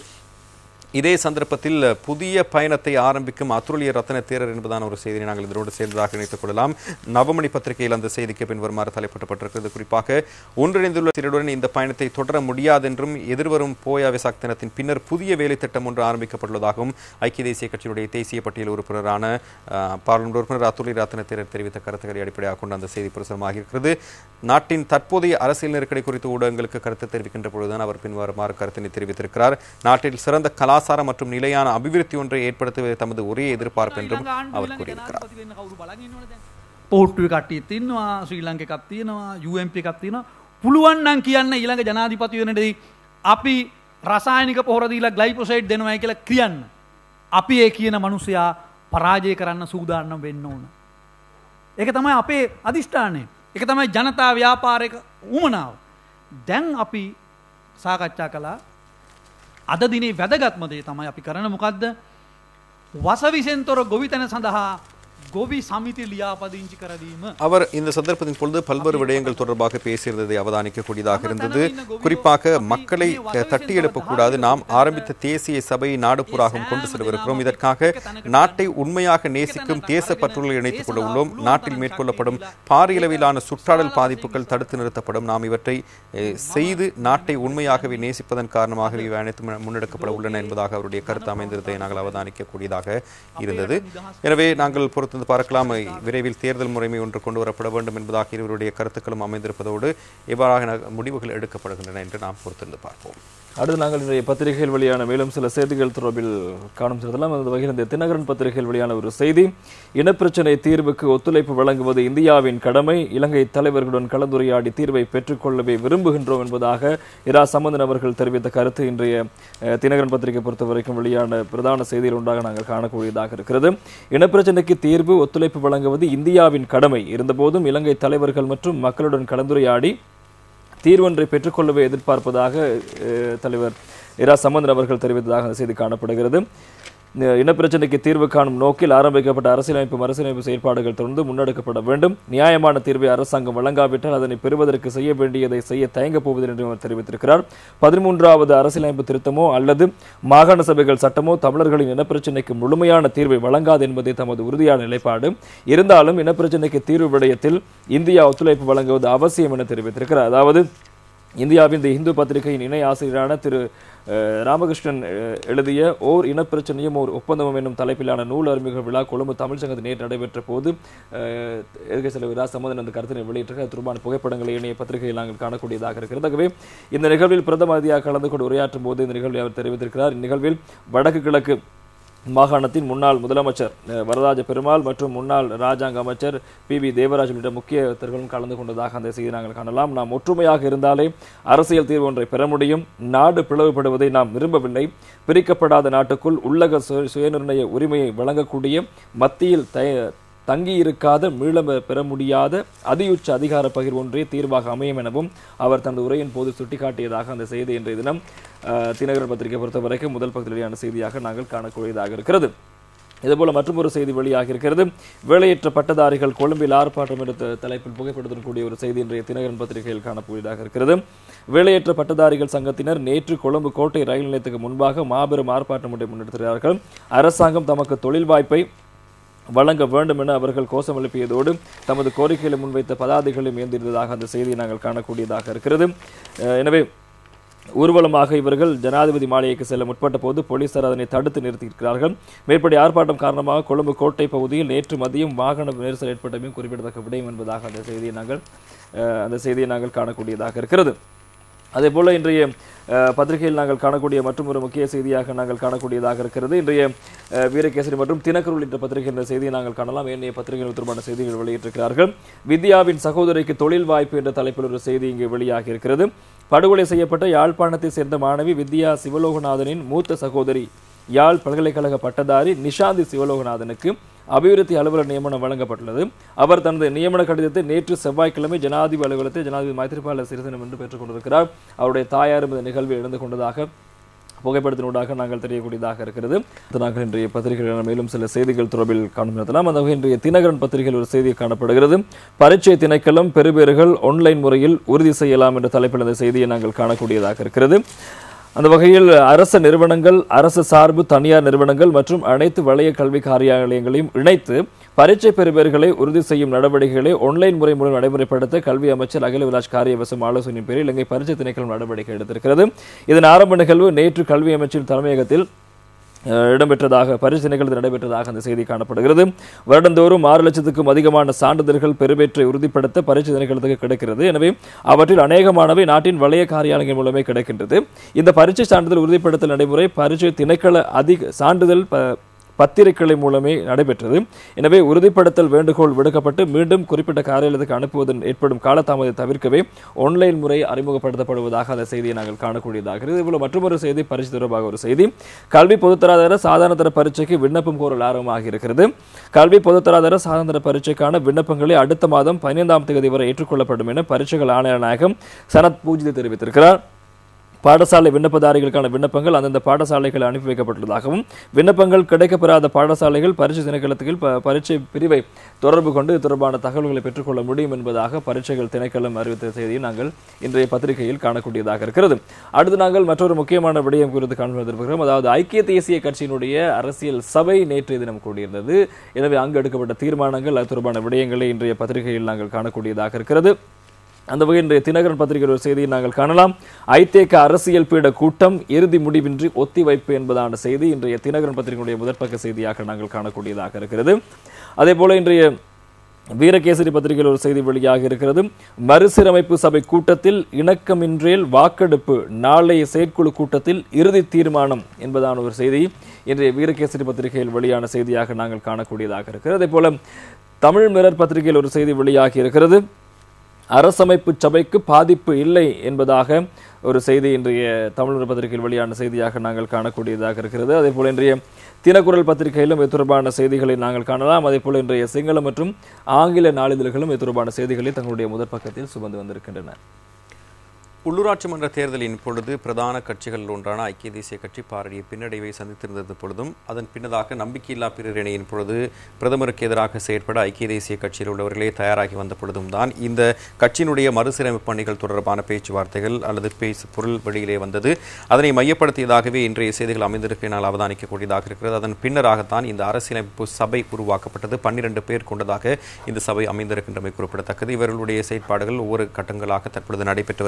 இதே சந்தர்ப்பத்தில் புதிய பயணத்தை ஆரம்பிக்கும் அத்துருளிய ரத்ன தேரர் என்பதான ஒரு செய்தியை நாங்கள் இதனோடு சேர்ந்ததாக இணைத்துக் கொள்ளலாம் நவமணி பத்திரிகையில் அந்த செய்திக்கு பின்வருமாறு தலைப்பட்டப்பட்டிருக்கிறது குறிப்பாக ஒன்றிணைந்துள்ள சிலருடன் இந்த பயணத்தை தொடர முடியாது என்றும் எதிர்வரும் போயா விசாக் தினத்தின் பின்னர் புதிய வேலை திட்டம் ஒன்று ஆரம்பிக்கப்பட்டுள்ளதாகவும் ஐக்கிய தேசிய கட்சியினுடைய தேசிய பட்டியல் உறுப்பினரான அஹ், பாராளுமன்ற உறுப்பினர் அத்துலி ரத்ன தேரர் தெரிவித்த கருத்துக்களை அடிப்படையாக கொண்டு அந்த செய்தி பிரசுரமாக இருக்கிறது நாட்டின் தற்போதைய அரசியல் நெருக்கடி குறித்து ஊடகங்களுக்கு கருத்து தெரிவிக்கின்ற பொழுதுதான் அவர் பின்வருமாறு கருத்தினை தெரிவித்திருக்கிறார் நாட்டில் சிறந்த கலாசாரம் மற்றும் நிலையான அபிவிருத்தி ஒன்றை ஏற்படுத்துவதே தமது ஒரே எதிர்பார்ப்பு என்றும் அவர் கூறியிருக்கிறார்
පෝට්ටුව කට්ටියත් ඉන්නවා ශ්‍රී ලංක එකක් තියෙනවා UMP එකක් තියෙනවා පුළුවන් නම් කියන්න ඊළඟ ජනාධිපති වෙනටදී අපි රසායනික පොහොරදීලා ග්ලයිපොසයිඩ් දෙනවා කියලා කියන්න. අපි ඒ කියන මනුසයා පරාජය කරන්න සූදාන්නම් වෙන්න ඕන. ඒක තමයි අපේ අධිෂ්ඨානය. එක තමයි ජනතා ව්‍යාපාරක උමනාව. දැන් අපි සාකච්ඡා කලා අද දිනේ වැදගත්මදේ තමයි අපි කරන මොකක්ද වසවිසෙන්තොර ගොවිතැන සඳහා ගොවි සමිති ලියාපදිංචි කරදීම
அவர் இந்த சந்தர்ப்பத்தின் பொழுது பல்வேறு விடயங்கள் தொடர்பாக பேசியிருந்ததை அவதானிக்கக்கூடியதாக இருந்தது குறிப்பாக மக்களை அஹ், தட்டி எழுப்பக்கூடாது நாம் ஆரம்பித்த தேசிய சபையை நாடுபுறாகவும் கொண்டு செல்லவிருக்கிறோம் இதற்காக நாட்டை உண்மையாக நேசிக்கும் தேச பற்றுகளை இணைத்துக் கொள்ள உள்ளோம் நாட்டில் மேற்கொள்ளப்படும் பாரிய அளவிலான சுற்றாடல் பாதிப்புகள் தடுத்து நிறுத்தப்படும் நாம் இவற்றை அஹ், செய்து நாட்டை உண்மையாகவே நேசிப்பதன் காரணமாக இவை அனைத்தும் முன்னெடுக்கப்பட உள்ளன என்பதாக அவருடைய கருத்து அமைந்திருந்ததை நாங்கள் அவதானிக்கக்கூடியதாக இருந்தது எனவே நாங்கள் பொறுத்திருந்து பார்க்கலாம் விரைவில் தேர்தல் முறைமை ஒன்று கொண்டு வரப்பட வேண்டும் என்பதாக இருவருடைய கருத்துக்களும் அமைந்திருப்பதோடு எவ்வாறாக முடிவுகள் எடுக்கப்படுகின்றன என்று நாம் பொறுத்திருந்து பார்ப்போம்
அடுத்து நாங்கள் இன்றைய பத்திரிகையில் வெளியான மேலும் சில செய்திகள் தொடர்பில் காணும் செல்லலாம் அந்த வகையில் இந்த தினகரன் பத்திரிகையில் வெளியான ஒரு செய்தி இனப்பிரச்சினை தீர்வுக்கு ஒத்துழைப்பு வழங்குவது இந்தியாவின் கடமை இலங்கை தலைவர்களுடன் கலந்துரையாடி தீர்வை பெற்றுக்கொள்ளவே விரும்புகின்றோம் என்பதாக இரா சம்பந்தன் அவர்கள் தெரிவித்த கருத்து இன்றைய அஹ், தினகரன் பத்திரிகை பொறுத்த வரைக்கும் வெளியான பிரதான செய்தியில் ஒன்றாக நாங்கள் காணக்கூடியதாக இருக்கிறது இனப்பிரச்சினைக்கு தீர்வு ஒத்துழைப்பு வழங்குவது இந்தியாவின் கடமை இருந்தபோதும் இலங்கை தலைவர்கள் மற்றும் மக்களுடன் கலந்துரையாடி தீர்வொன்றை பெற்றுக்கொள்ளவே எதிர்பார்ப்பதாக அஹ், தலைவர் இரா சம்பந்தன் அவர்கள் தெரிவித்ததாக அந்த செய்தி காணப்படுகிறது அஹ், இனப்பிரச்சினைக்கு தீர்வு காணும் நோக்கில் ஆரம்பிக்கப்பட்ட அரசியலமைப்பு மறுசீரமைப்பு செயற்பாடுகள் தொடர்ந்து முன்னெடுக்கப்பட வேண்டும் நியாயமான தீர்வை அரசாங்கம் வழங்காவிட்டால் அதனை பெறுவதற்கு செய்ய வேண்டியதை செய்ய தயங்கப் போவதில்லை என்று அவர் தெரிவித்திருக்கிறார் பதிமூன்றாவது அரசியலமைப்பு திருத்தமோ அல்லது மாகாண சபைகள் சட்டமோ தமிழர்களின் இனப்பிரச்சினைக்கு முழுமையான தீர்வை வழங்காது என்பதே தமது உறுதியான நிலைப்பாடு இருந்தாலும் இனப்பிரச்சினைக்கு தீர்வு விடயத்தில் இந்தியா ஒத்துழைப்பு வழங்குவது அவசியம் என தெரிவித்திருக்கிறார் அதாவது இந்தியாவின் தி இந்து பத்திரிகையின் இணை ஆசிரியரான திரு அஹ், ராமகிருஷ்ணன் அஹ், எழுதிய ஓர் இனப்பிரச்சனையும் ஓர் ஒப்பந்தமும் என்னும் தலைப்பிலான நூல் அறிமுக விழா கொழும்பு தமிழ் சங்கத்தில் நேற்று நடைபெற்ற போது அஹ், எதிர்க்கட்சி தலைவர் ரா சம்மதன் அந்த கருத்தினை வெளியிட்டிருக்க அது தொடர்பான புகைப்படங்களை இணைய பத்திரிகையில் நாங்கள் காணக்கூடியதாக இருக்கிறது ஆகவே இந்த நிகழ்வில் பிரதம அதிதியாக கலந்து கொண்டு உரையாற்றும் போது இந்த நிகழ்வை அவர் தெரிவித்திருக்கிறார் இந்நிகழ்வில் வடக்கு கிழக்கு மாகாணத்தின் முன்னாள் முதலமைச்சர் அஹ், வரதராஜ பெருமாள் மற்றும் முன்னாள் ராஜாங்க அமைச்சர் பி வி தேவராஜ் உள்ளிட்ட முக்கியத்தர்களும் கலந்து கொண்டதாக அந்த செய்தி நாங்கள் காணலாம் நாம் ஒற்றுமையாக இருந்தாலே அரசியல் தீர்வு ஒன்றை பெற முடியும் நாடு பிளவுபடுவதை நாம் விரும்பவில்லை பிரிக்கப்படாத நாட்டுக்குள் உள்ளக சு- சுயநிர்ணய உரிமையை வழங்கக்கூடிய மத்தியில் த- தங்கியிருக்காத மீள பெற முடியாத அதியுச்ச அதிகார பகிர்வு ஒன்றே தீர்வாக அமையும் எனவும் அவர் தனது உரையின் போது சுட்டிக்காட்டியதாக அந்த செய்தி இன்றைய தினம் அஹ், தினகரன் பத்திரிகை பொறுத்தவரைக்கும் முதல் பகுதியில் வெளியான செய்தியாக நாங்கள் காணக்கூடியதாக இருக்கிறது இதுபோல மற்றொரு செய்தி வெளியாக இருக்கிறது வேலையற்ற பட்டதாரிகள் கொழும்பில் ஆர்ப்பாட்டம் என்ற த- தலைப்பில் புகைப்படத்துடன் கூடிய ஒரு செய்தி இன்றைய தினகரன் பத்திரிகையில் காணக்கூடியதாக இருக்கிறது வேலையற்ற பட்டதாரிகள் சங்கத்தினர் நேற்று கொழும்பு கோட்டை ரயில் நிலையத்துக்கு முன்பாக மாபெரும் ஆர்ப்பாட்டம் ஒன்றை முன்னெடுத்திருக்கிறார்கள் அரசாங்கம் தமக்கு தொழில் வாய்ப்பை வழங்க வேண்டும் என அவர்கள் கோஷம் எழுப்பியதோடு தமது கோரிக்கைகளை முன்வைத்த பதாதைகளையும் ஏந்திருந்ததாக அந்த செய்தியை நாங்கள் காணக்கூடியதாக இருக்கிறது அஹ் எனவே ஊர்வலமாக இவர்கள் ஜனாதிபதி மாளிகைக்கு செல்ல முற்பட்ட போது போலீசார் அதனை தடுத்து நிறுத்தியிருக்கிறார்கள் மேற்படி ஆர்ப்பாட்டம் காரணமாக கொழும்பு கோட்டை பகுதியில் நேற்று மதியம் வாகன நெரிசல் ஏற்பட்டமையும் குறிப்பிடத்தக்க விடயம் என்பதாக அந்த செய்தியை நாங்கள் அஹ், அந்த செய்தியை நாங்கள் காணக்கூடியதாக இருக்கிறது அதே போல இன்றைய அஹ், பத்திரிகையில் நாங்கள் காணக்கூடிய மற்றும் ஒரு முக்கிய செய்தியாக நாங்கள் காணக்கூடியதாக இருக்கிறது இன்றைய அஹ், வீரகேசரி மற்றும் தினக்கருள் என்ற பத்திரிகை என்ற செய்தியை நாங்கள் காணலாம் ஏனைய பத்திரிகைகள் தொடர்பான செய்திகள் வெளியிட்டிருக்கிறார்கள் வித்யாவின் சகோதரிக்கு தொழில் வாய்ப்பு என்ற தலைப்பில் ஒரு செய்தி இங்கு வெளியாகி இருக்கிறது படுகொலை செய்யப்பட்ட யாழ்ப்பாணத்தை சேர்ந்த மாணவி வித்யா சிவலோகநாதனின் மூத்த சகோதரி யாழ் பல்கலைக்கழக பட்டதாரி நிஷாந்தி சிவலோகநாதனுக்கு அபிவிருத்தி அலுவலர் நியமனம் வழங்கப்பட்டுள்ளது அவர் தனது நியமன கடிதத்தை நேற்று செவ்வாய்க்கிழமை ஜனாதிபதி அலுவலகத்தில் ஜனாதிபதி மைத்திரிபால சிறிசேன என்று பெற்றுக் கொண்டிருக்கிறார் அவருடைய தாயாரும் இந்த நிகழ்வில் இழந்து கொண்டதாக புகைப்படத்தினூடாக நாங்கள் தெரியக்கூடியதாக இருக்கிறது இது நாங்கள் இன்றைய பத்திரிகைகளில் மேலும் சில செய்திகள் தொடர்பில் காணும் அந்த வகை இன்றைய தினகரன் பத்திரிகையில் ஒரு செய்தி காணப்படுகிறது பரீட்சை திணைக்களம் பெறுபேறுகள் ஆன்லைன் முறையில் உறுதி செய்யலாம் என்ற தலைப்பில் அந்த செய்தியை நாங்கள் காணக்கூடியதாக இருக்கிறது அந்த வகையில் அரசு நிறுவனங்கள் அரசு சார்பு தனியார் நிறுவனங்கள் மற்றும் அனைத்து வளைய கல்வி காரியாலயங்களையும் இணைத்து பரீட்சை பெறுபேறுகளை உறுதி செய்யும் நடவடிக்கைகளை ஆன்லைன் முறை மூலம் நடைமுறைப்படுத்த கல்வி அமைச்சர் அகில விலாஸ் காரியவசம் ஆலோசனையின் பேரில் இலங்கை பரீட்சை திணைக்களம் நடவடிக்கை எடுத்திருக்கிறது இதன் ஆரம்ப நிகழ்வு நேற்று கல்வி அமைச்சின் தலைமையகத்தில் அஹ், இடம்பெற்றதாக பரிசு நிகழ்வு நடைபெற்றதாக அந்த செய்தி காணப்படுகிறது வருடந்தோறும் ஆறு லட்சத்துக்கும் அதிகமான சான்றிதழ்கள் பெறுபேற்றை உறுதிப்படுத்த பரிசு திணைக்களத்துக்கு கிடைக்கிறது எனவே அவற்றில் அநேகமானவை நாட்டின் வளைய காரியாலயங்கள் மூலமே கிடைக்கின்றது இந்த பரீட்சை சான்றிதழ் உறுதிப்படுத்தல் நடைமுறை பரீட்சை திணைக்கள அதிக சான்றிதழ் ப- பத்திரிகைகளை மூலமே நடைபெற்றது எனவே உறுதிப்படுத்தல் வேண்டுகோள் விடுக்கப்பட்டு மீண்டும் குறிப்பிட்ட காரியாலயத்துக்கு அனுப்புவதன் ஏற்படும் காலதாமதத்தை தவிர்க்கவே ஆன்லைன் முறை அறிமுகப்படுத்தப்படுவதாக அந்த செய்தியை நாங்கள் காணக்கூடியதாக இருக்குது இதுபோல மற்றொரு செய்தி பரிசு தொடர்பாக ஒரு செய்தி கல்வி பொதுத்தராதர சாதாரண தர பரீட்சைக்கு விண்ணப்பம் கோரல் ஆரம்பமாக இருக்கிறது கல்வி பொதுத்தராதர சாதாரண தர பரீட்சைக்கான விண்ணப்பங்களை அடுத்த மாதம் பதினைந்தாம் தேதி வரை ஏற்றுக்கொள்ளப்படும் என பரீட்சைகள் ஆணையர் நாயகம் சனத் பூஜித் தெரிவித்திருக்கிறார் பாடசாலை விண்ணப்பதாரிகளுக்கான விண்ணப்பங்கள் அந்தந்த பாடசாலைகள் அனுப்பி வைக்கப்பட்டுள்ளதாகவும் விண்ணப்பங்கள் கிடைக்கப்பெறாத பாடசாலைகள் பரீட்சை திணைக்களத்தில் ப- பரீட்சை பிரிவை தொடர்பு கொண்டு இது தொடர்பான தகவல்களை பெற்றுக்கொள்ள முடியும் என்பதாக பரீட்சைகள் திணைக்களம் அறிவித்த செய்தியை நாங்கள் இன்றைய பத்திரிகையில் காணக்கூடியதாக இருக்கிறது அடுத்து நாங்கள் மற்றொரு முக்கியமான விடயம் குறித்து காண்பிருக்கிறோம் அதாவது ஐக்கிய தேசிய கட்சியினுடைய அரசியல் சபை நேற்றைய தினம் கூடியிருந்தது எனவே அங்கு எடுக்கப்பட்ட தீர்மானங்கள் அது தொடர்பான விடயங்களை இன்றைய பத்திரிகையில் நாங்கள் காணக்கூடியதாக இருக்கிறது அந்த வகையில் இன்றைய தினகரன் பத்திரிகையில் ஒரு செய்தியை நாங்கள் காணலாம் ஐதேக அரசியல் பீட கூட்டம் இறுதி முடிவின்றி ஒத்திவைப்பு என்பதான செய்தி இன்றைய தினகரன் பத்திரிகையுடைய முதற்பக்க செய்தியாக நாங்கள் காணக்கூடியதாக இருக்கிறது அதே போல இன்றைய வீரகேசரி பத்திரிகையில் ஒரு செய்தி வெளியாக இருக்கிறது மறுசீரமைப்பு சபை கூட்டத்தில் இணக்கமின்றேல் வாக்கெடுப்பு நாளைய செயற்குழு கூட்டத்தில் இறுதி தீர்மானம் என்பதான ஒரு செய்தி இன்றைய வீரகேசரி பத்திரிகையில் வெளியான செய்தியாக நாங்கள் காணக்கூடியதாக இருக்கிறது அதே போல தமிழ் மிரர் பத்திரிகையில் ஒரு செய்தி வெளியாகி இருக்கிறது அரசமைப்பு சபைக்கு பாதிப்பு இல்லை என்பதாக ஒரு செய்தி இன்றைய தமிழ் பத்திரிகையில் வெளியான செய்தியாக நாங்கள் காணக்கூடியதாக இருக்கிறது அதே போல இன்றைய தினக்குரல் பத்திரிகையிலும் இது தொடர்பான செய்திகளை நாங்கள் காணலாம் அதே போல இன்றைய சிங்கள மற்றும் ஆங்கில நாளிதழ்களும் இது தொடர்பான செய்திகளை தங்களுடைய முதற் பக்கத்தில் சுமந்து வந்திருக்கின்றன
உள்ளூராட்சி மன்ற தேர்தலின் பொழுது பிரதான கட்சிகள் ஒன்றான ஐக்கிய தேசிய கட்சி பாரடிய பின்னடைவை சந்தித்திருந்தது பொழுதும் அதன் பின்னதாக நம்பிக்கையில்லா பிரிவினையின் பொழுது பிரதமருக்கு எதிராக செயற்பட ஐக்கிய தேசிய கட்சியில் உள்ளவர்களே தயாராகி வந்த பொழுதும் தான் இந்த கட்சியினுடைய மறுசீரமைப்பு பணிகள் தொடர்பான பேச்சுவார்த்தைகள் அல்லது பேச்சு பொருள் வெளியிலே வந்தது அதனை மையப்படுத்தியதாகவே இன்றைய செய்திகள் அமைந்திருக்க என்னால் அவதானிக்கக்கூடியதாக இருக்கிறது அதன் பின்னராகத்தான் இந்த அரசியலமைப்பு சபை உருவாக்கப்பட்டது பன்னிரண்டு பேர் கொண்டதாக இந்த சபை அமைந்திருக்கின்றமை குறிப்பிடத்தக்கது இவர்களுடைய செயற்பாடுகள் ஒவ்வொரு கட்டங்களாக தற்பொழுது நடைபெற்று வருகின்றன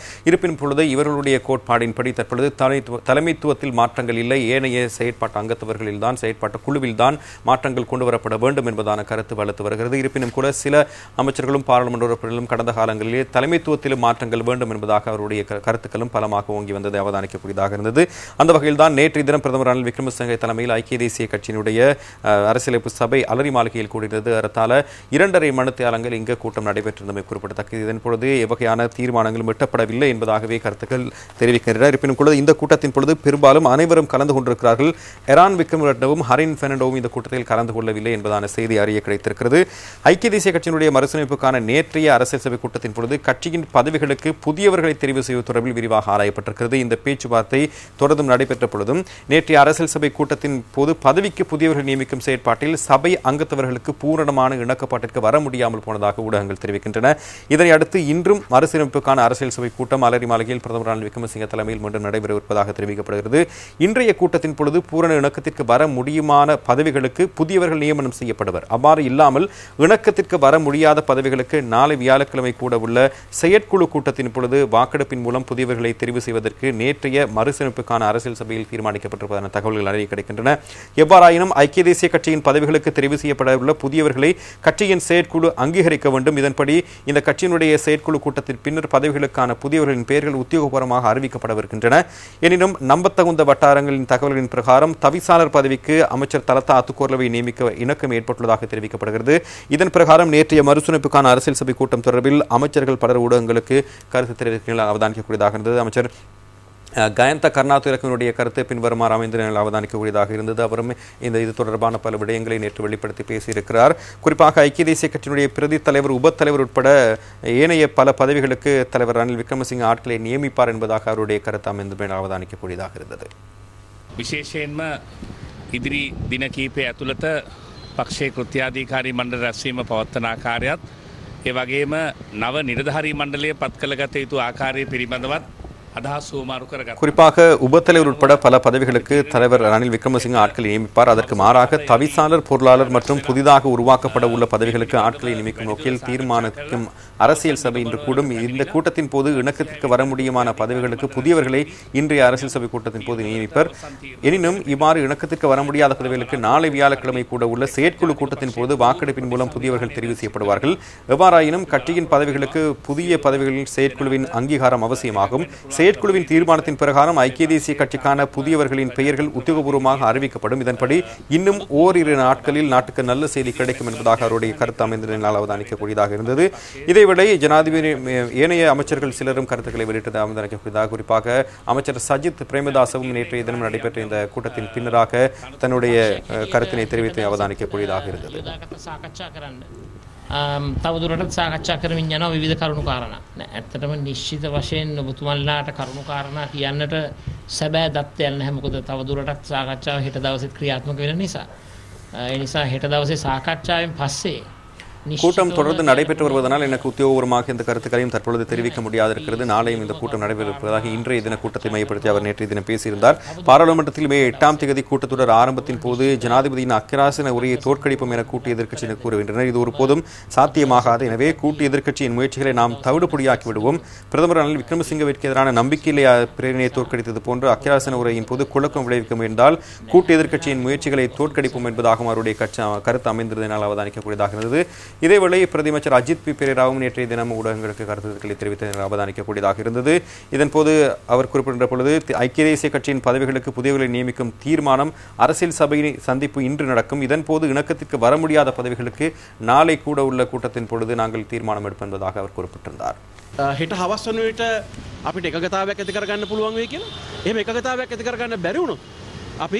இருப்பினும் பொழுது இவர்களுடைய கோட்பாடின்படி தற்பொழுது தலைமைத்துவ- தலைமைத்துவத்தில் மாற்றங்கள் இல்லை ஏனைய செயற்பாட்டு அங்கத்தவர்களில்தான் செயற்பாட்டு குழுவில்தான் மாற்றங்கள் கொண்டு வரப்பட வேண்டும் என்பதான கருத்து வலுத்து வருகிறது இருப்பினும் கூட சில அமைச்சர்களும் பாராளுமன்ற உறுப்பினர்களும் கடந்த காலங்களிலே தலைமைத்துவத்திலும் மாற்றங்கள் வேண்டும் என்பதாக அவருடைய க- கருத்துக்களும் பலமாக ஓங்கி வந்தது அவதானிக்கக்கூடியதாக இருந்தது அந்த வகையில் தான் நேற்றைய தினம் பிரதமர் ரணில் விக்ரமசிங்கே தலைமையில் ஐக்கிய தேசிய கட்சியினுடைய அஹ், அரசியலமைப்பு சபை அலரி மாளிகையில் கூடியிருந்தது அரத்தால இரண்டரை மணித்தியாலங்கள் இங்கு கூட்டம் நடைபெற்றிருந்தமை குறிப்பிடத்தக்கது இதன் பொழுது எவ்வகையான தீர்மானங்களும் எட்டப்படவில்லை என்பதாகவே கருத்துக்கள் தெரிவிக்கின்றன இருப்பினும் கூட இந்த கூட்டத்தின் பொழுது பெரும்பாலும் அனைவரும் கலந்து கொண்டிருக்கிறார்கள் எரான் விக்ரமரட்னவும் ஹரின் பெர்னாண்டோவும் இந்த கூட்டத்தில் கலந்து கொள்ளவில்லை என்பதான செய்தி அறிய கிடைத்திருக்கிறது ஐக்கிய தேசிய கட்சியினுடைய மறுசீரமைப்புக்கான நேற்றைய அரசியல் சபை கூட்டத்தின் பொழுது கட்சியின் பதவிகளுக்கு புதியவர்களை தெரிவு செய்வது தொடர்பில் விரிவாக ஆராயப்பட்டிருக்கிறது இந்த பேச்சுவார்த்தை தொடர்ந்தும் நடைபெற்ற பொழுதும் நேற்றைய அரசியல் சபை கூட்டத்தின் போது பதவிக்கு புதியவர்கள் நியமிக்கும் செயற்பாட்டில் சபை அங்கத்தவர்களுக்கு பூரணமான இணக்கப்பாட்டிற்கு வர முடியாமல் போனதாக ஊடகங்கள் தெரிவிக்கின்றன இதனை அடுத்து இன்றும் மறுசீரமைப்புக்கான அரசியல் சபை கூட்டம் அலரி மாளிகையில் பிரதமர் ரணில் விக்ரமசிங்க தலைமையில் மீண்டும் நடைபெறவிருப்பதாக தெரிவிக்கப்படுகிறது இன்றைய கூட்டத்தின் பொழுது பூரண இணக்கத்திற்கு வர முடியுமான பதவிகளுக்கு புதியவர்கள் நியமனம் செய்யப்படுவர் அவ்வாறு இல்லாமல் இணக்கத்திற்கு வர முடியாத பதவிகளுக்கு நாளை வியாழக்கிழமை கூட உள்ள செயற்குழு கூட்டத்தின் பொழுது வாக்கெடுப்பின் மூலம் புதியவர்களை தெரிவு செய்வதற்கு நேற்றைய மறுசீரமைப்புக்கான அரசியல் சபையில் தீர்மானிக்கப்பட்டிருப்பதான தகவல்கள் அறிய கிடைக்கின்றன எவ்வாறாயினும் ஐக்கிய தேசிய கட்சியின் பதவிகளுக்கு தெரிவு செய்யப்பட உள்ள புதியவர்களை கட்சியின் செயற்குழு அங்கீகரிக்க வேண்டும் இதன்படி இந்த கட்சியினுடைய செயற்குழு கூட்டத்தின் பின்னர் பதவிகளுக்கான புதியவர்களின் பெயர்கள் உத்தியோகபூர்வமாக அறிவிக்கப்படவிருக்கின்றன எனினும் நம்பத்தகுந்த வட்டாரங்களின் தகவல்களின் பிரகாரம் தவிசாளர் பதவிக்கு அமைச்சர் தலத்தா அத்துக்கோர்லவை நியமிக்க இணக்கம் ஏற்பட்டுள்ளதாக தெரிவிக்கப்படுகிறது இதன் பிரகாரம் நேற்றைய மறுசீரமைப்புக்கான அரசியல் சபை கூட்டம் தொடர்பில் அமைச்சர்கள் பலர் ஊடகங்களுக்கு கருத்து தெரிவிக்க அவதானிக்கக்கூடியதாக இருந்தது அமைச்சர் அஹ், கயந்த கருணாதுரக்கனுடைய கருத்து பின்வருமாறு அமைந்த நிலையில் அவதானிக்கக்கூடியதாக இருந்தது அவரும் இந்த இது தொடர்பான பல விடயங்களை நேற்று வெளிப்படுத்தி பேசியிருக்கிறார் குறிப்பாக ஐக்கிய தேசிய கட்சியினுடைய பிரதி தலைவர் உப தலைவர் உட்பட ஏனைய பல பதவிகளுக்கு தலைவர் ரணில் விக்ரமசிங்க ஆட்களை நியமிப்பார் என்பதாக அவருடைய கருத்து அமைந்த நிலையில் அவதானிக்கக்கூடியதாக இருந்தது
විශේෂයෙන්ම ඉදිරි දින කීපය ඇතුළත පක්ෂය කෘත්‍යාධීකාරී මණ්ඩල රැස්වීම පවත්වන ආකාරයත් ඒ වගේම නව නිරධහරී මණ්ඩලය පත් කළගත යුතු ආකාරය පිළිබඳවත් අදහස් සූමාරු කරගත්.
குறிப்பாக உபத்தலைவர் உட்பட பல பதவிகளுக்கு தலைவர் ரணில் விக்ரமசிங்க ஆட்களை நியமிப்பார் அதற்கு மாறாக தவிசாளர் பொருளாளர் மற்றும் புதிதாக உருவாக்கப்பட உள்ள பதவிகளுக்கு ஆட்களை நியமிக்கும் நோக்கில் தீர்மானிக்கும் அரசியல் சபை இன்று கூடும் இந்த கூட்டத்தின் போது இணக்கத்திற்கு வர முடியுமான பதவிகளுக்கு புதியவர்களை இன்றைய அரசியல் சபை கூட்டத்தின் போது நியமிப்பர் எனினும் இவ்வாறு இணக்கத்திற்கு வர முடியாத பதவிகளுக்கு நாளை வியாழக்கிழமை கூட உள்ள செயற்குழு கூட்டத்தின் போது வாக்கெடுப்பின் மூலம் புதியவர்கள் தெரிவு செய்யப்படுவார்கள் எவ்வாறாயினும் கட்சியின் பதவிகளுக்கு புதிய பதவிகளின் செயற்குழுவின் அங்கீகாரம் அவசியமாகும் செயற்குழுவின் தீர்மானத்தின் பிரகாரம் ஐக்கிய தேசிய கட்சிக்கான புதியவர்களின் பெயர்கள் உத்தியோகபூர்வமாக அறிவிக்கப்படும் இதன்படி இன்னும் ஓரிரு நாட்களில் நாட்டுக்கு நல்ல செய்தி கிடைக்கும் என்பதாக அவருடைய கருத்து அமைந்ததினால் அவதானிக்கக்கூடியதாக இருந்தது இதேவேளை ஜனாதிபதி அஹ், ஏனைய அமைச்சர்கள் சிலரும் கருத்துக்களை வெளியிட்டது அவதானிக்கக்கூடியதாக குறிப்பாக அமைச்சர் சஜித் பிரேமதாசவும் நேற்றைய தினம் நடைபெற்ற இந்த கூட்டத்தின் பின்னராக தன்னுடைய அஹ், கருத்தினை தெரிவித்து அவதானிக்கக்கூடியதாக இருந்தது
යොදාගත්ත සාකච්ඡා කරන්න. අම්, තවදුරටත් සාකච්ඡා කරමින් යනවා විවිධ කරුණු කාරණා. නෑ, ඇත්තටම නිශ්චිත වශයෙන් ඔබතුමන්ලාට කරුණු කාරණා කියන්නට සැබෑ දත්තයක් නැහැ. මොකද තවදුරටත් සාකච්ඡාව හෙට දවසෙත් ක්‍රියාත්මක වෙන නිසා. අ, ඒ නිසා හෙට දවසේ සාකච්ඡාවෙන් පස්සේ
கூட்டம்
නිශ්චිතවම
தொடர்ந்து நடைபெற்று வருவதனால் எனக்கு உத்தியோகபூர்வமாக இந்த கருத்துக்களையும் தற்பொழுது தெரிவிக்க முடியாது இருக்கிறது நாளையும் இந்த கூட்டம் நடைபெறுவதாக இன்றைய தின கூட்டத்தை மையப்படுத்தி அவர் நேற்றைய தினம் பேசியிருந்தார் பாராளுமன்றத்தில் மே எட்டாம் தேதி கூட்டத்தொடர் ஆரம்பத்தின் போது ஜனாதிபதியின் அக்கராசன உரையை தோற்கடிப்போம் என கூட்டு எதிர்க்கட்சியினர் கூறுகின்றனர் இது ஒருபோதும் சாத்தியமாகாது எனவே கூட்டு எதிர்க்கட்சியின் முயற்சிகளை நாம் தவிடுபொடியாக்கி விடுவோம் பிரதமர் ரணில் விக்ரமசிங்கவிற்கு எதிரான நம்பிக்கையிலே பிரேரணையை தோற்கடித்தது போன்று அக்கராசன உரையின் போது குழப்பம் விளைவிக்க முயன்றால் கூட்டு எதிர்க்கட்சியின் முயற்சிகளை தோற்கடிப்போம் என்பதாகவும் அவருடைய கட்சி கருத்து அமைந்திருந்ததனால் அவதானிக்கக்கூடியதாக இருந்தது இதேவேளை பிரதியமைச்சர் அஜித் பி பெரேராவும் நேற்றைய தினம் ஊடகங்களுக்கு கருத்துக்களை தெரிவித்ததில் அவதானிக்கக்கூடியதாக இருந்தது இதன்போது அவர் குறிப்பிட்ட பொழுது தி- ஐக்கிய தேசிய கட்சியின் பதவிகளுக்கு புதியவர்களை நியமிக்கும் தீர்மானம் அரசியல் சபையின் சந்திப்பு இன்று நடக்கும் இதன்போது இணக்கத்திற்கு வர முடியாத பதவிகளுக்கு நாளை கூட உள்ள கூட்டத்தின் பொழுது நாங்கள் தீர்மானம் எடுப்போம் என்பதாக அவர் குறிப்பிட்டிருந்தார்
හෙට හවස් වන විට අපිට එකගතාවයක් ඇති කරගන්න පුළුවන් වේ කියලා එහෙම එකගතාවයක් ඇති කරගන්න බැරිවුණු අපි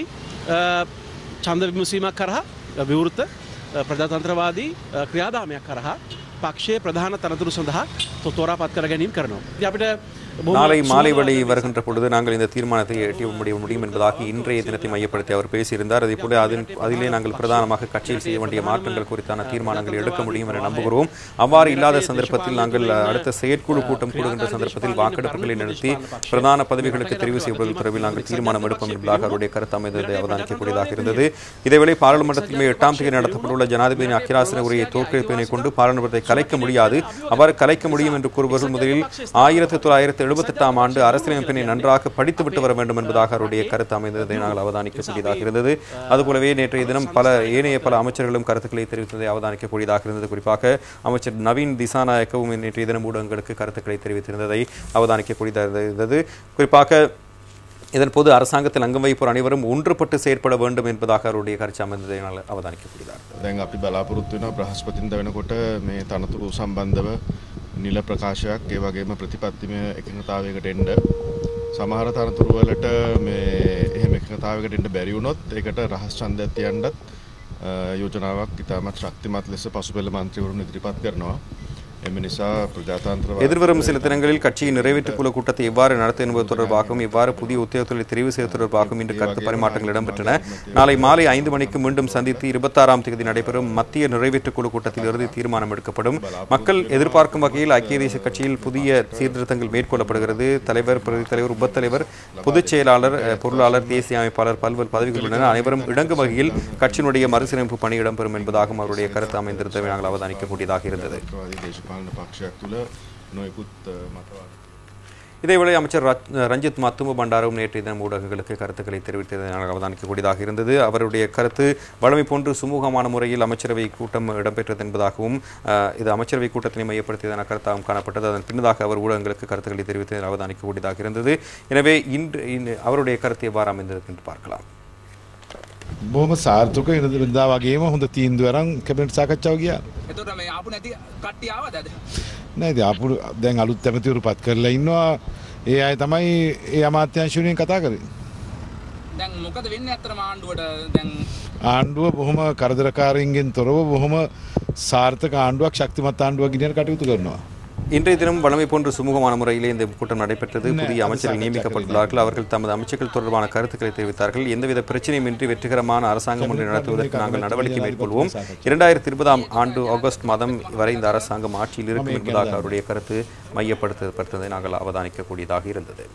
චන්ද විමසීමක් කරහා විවෘත්ත ප්‍රජාතන්ත්‍රවාදී අ, ක්‍රියාදාමයක් කරහා පක්ෂයේ ප්‍රධාන තනතුරු සඳහා තොතෝරා පත් කර ගැනීම කරනවා. ඉතින් අපිට බොහොම
நாளை மாலை
සුවඳ
வழி வருகின்ற பொழுது நாங்கள் இந்த தீர்மானத்தை எட்டி முடிய முடியும் என்பதாக இன்றைய தினத்தை மையப்படுத்தி அவர் பேசியிருந்தார் அதே போல அதன் அதிலே நாங்கள் பிரதானமாக கட்சியில் செய்ய வேண்டிய மாற்றங்கள் குறித்தான தீர்மானங்கள் எடுக்க முடியும் என நம்புகிறோம் அவ்வாறு இல்லாத சந்தர்ப்பத்தில் நாங்கள் அடுத்த செயற்குழு கூட்டம் கூடுகின்ற சந்தர்ப்பத்தில் வாக்கெடுப்புகளை நடத்தி பிரதான பதவிகளுக்கு தெரிவு செய்வதற்கு தொடர்பில் நாங்கள் தீர்மானம் எடுப்போம் என்பதாக அவருடைய கருத்து அமைந்ததை அவதானிக்கக்கூடியதாக இருந்தது இதேவேளை பாராளுமன்றத்தில் மே எட்டாம் தேதி நடத்தப்பட்டுள்ள ஜனாதிபதியின் அக்கிராசன உரையை தோற்கடிப்பினை கொண்டு பாராளுமன்றத்தை கலைக்க முடியாது அவ்வாறு கலைக்க முடியும் என்று கூறுபவர்கள் முதலில் ஆயிரத்தி தொள்ளாயிரத்தி தொள்ளாயிரத்து எழுபத்தெட்டாம் ஆண்டு அரசியலமைப்பினை நன்றாக படித்துவிட்டு வர வேண்டும் என்பதாக அவருடைய கருத்து அமைந்ததை நாங்கள் அவதானிக்கக்கூடியதாக இருந்தது அதுபோலவே நேற்றைய தினம் பல ஏனைய பல அமைச்சர்களும் கருத்துக்களை தெரிவித்ததை அவதானிக்கக்கூடியதாக இருந்தது குறிப்பாக அமைச்சர் நவீன் திசாநாயக்கவும் நேற்றைய தினம் ஊடகங்களுக்கு கருத்துக்களை தெரிவித்திருந்ததை அவதானிக்கக்கூடியதாக இருந்தது குறிப்பாக இதன் போது அரசாங்கத்தில் அங்கம் வகிப்போர் அனைவரும் ஒன்றுபட்டு செயற்பட வேண்டும் என்பதாக அவருடைய கருத்து அமைந்ததை நாங்கள் அவதானிக்கக்கூடியதாக
දැන් අපි බලාපොරොත්තු වෙනවා බ්‍රහස්පතින්ද වෙනකොට මේ තනතුරු සම්බන්ධව නිල ප්‍රකාශයක් ඒ වගේම ප්‍රතිපත්තිමය එකඟතාවයකට එන්න සමහර තනතුරු වලට මේ එහෙම එකඟතාවයකට එන්න බැරි වුණොත් ඒකට රහස් ඡන්දයක් තියන්නත් අ, යෝජනාවක් ඉතාමත් ශක්තිමත් ලෙස පසුපෙළ මන්ත්‍රීවරුන් ඉදිරිපත් කරනවා එම නිසා ප්‍රජාතන්ත්‍රවාදී
எதிர்வரும் சில தினங்களில் கட்சியின் நிறைவேற்றுக் குழு கூட்டத்தை எவ்வாறு நடத்த என்பது தொடர்பாகவும் எவ்வாறு புதிய உத்தியோகத்தொழிலை தெரிவு செய்வது தொடர்பாகவும் இன்று கருத்து பரிமாற்றங்கள் இடம்பெற்றன நாளை மாலை ஐந்து மணிக்கு மீண்டும் சந்தித்து இருபத்தாறாம் தேதி நடைபெறும் மத்திய நிறைவேற்றுக் குழு கூட்டத்தில் இறுதி தீர்மானம் எடுக்கப்படும் மக்கள் எதிர்பார்க்கும் வகையில் ஐக்கிய தேசிய கட்சியில் புதிய சீர்திருத்தங்கள் மேற்கொள்ளப்படுகிறது தலைவர் பிரதி தலைவர் உபத்தலைவர் பொதுச் செயலாளர் அஹ், பொருளாளர் தேசிய அமைப்பாளர் பல்வேறு பதவிகள் உள்ளன அனைவரும் இணங்கும் வகையில் கட்சியினுடைய மறுசீரமைப்பு பணி இடம்பெறும் என்பதாகவும் அவருடைய கருத்து அமைந்திருந்ததை நாங்கள் அவதானிக்கக்கூடியதாக இருந்தது
ත්‍රවාදී දේශපාලන පක්ෂයක් තුළ නොයෙකුත් අ, මතවාද
இதேவேளை அமைச்சர் ரத்- ரஞ்சித் மத்தும பண்டாரும் நேற்றைய தினம் ஊடகங்களுக்கு கருத்துக்களை தெரிவித்ததை நாங்கள் அவதானிக்கக்கூடியதாக இருந்தது அவருடைய கருத்து வழமை போன்று சுமூகமான முறையில் அமைச்சரவை கூட்டம் இடம்பெற்றது என்பதாகவும் அஹ், இது அமைச்சரவை கூட்டத்தினை மையப்படுத்தியதான கருத்தாகவும் காணப்பட்டது அதன் பின்னதாக அவர் ஊடகங்களுக்கு கருத்துக்களை தெரிவித்ததை அவதானிக்கக்கூடியதாக இருந்தது எனவே இன்று இன்று அவருடைய கருத்து எவ்வாறு அமைந்தது என்று பார்க்கலாம்
බොහම සාර්ථක ඉරදා වගේම හොඳ තීන්දුවරන් කැබිනට් සාකච්ඡාව ගියා.
එතකොට මේ ආපු නැති කට්ටිය ආවද අද?
නේද අපු දැන් අලුත් ඇමතිවරු පත් කරලා ඉන්නවා. ඒ අය තමයි ඒ අමාත්‍යංශයෙන් කතා කරේ.
දැන් මොකද වෙන්නේ ඇත්තටම ආණ්ඩුවට දැන්
ආණ්ඩුව බොහොම කරදරකාරීන්ගෙන් තොරව බොහොම සාර්ථක ආණ්ඩුවක් ශක්තිමත් ආණ්ඩුවක් ගෙනියන්න කටයුතු කරනවා.
இன்றைய தினம் வழமை போன்று சுமூகமான முறையிலே இந்த கூட்டம் நடைபெற்றது புதிய அமைச்சர்கள் நியமிக்கப்பட்டுள்ளார்கள் அவர்கள் தமது அமைச்சர்கள் தொடர்பான கருத்துக்களை தெரிவித்தார்கள் எந்தவித பிரச்சனையுமின்றி வெற்றிகரமான அரசாங்கம் ஒன்றை நடத்துவதற்கு நாங்கள் நடவடிக்கை மேற்கொள்வோம் இரண்டாயிரத்தி இருபதாம் ஆண்டு ஆகஸ்ட் மாதம் வரை இந்த அரசாங்கம் ஆட்சியில் இருக்கும் என்பதாக அவருடைய கருத்து மையப்படுத்தப்பட்டதை நாங்கள் அவதானிக்கக்கூடியதாக இருந்தது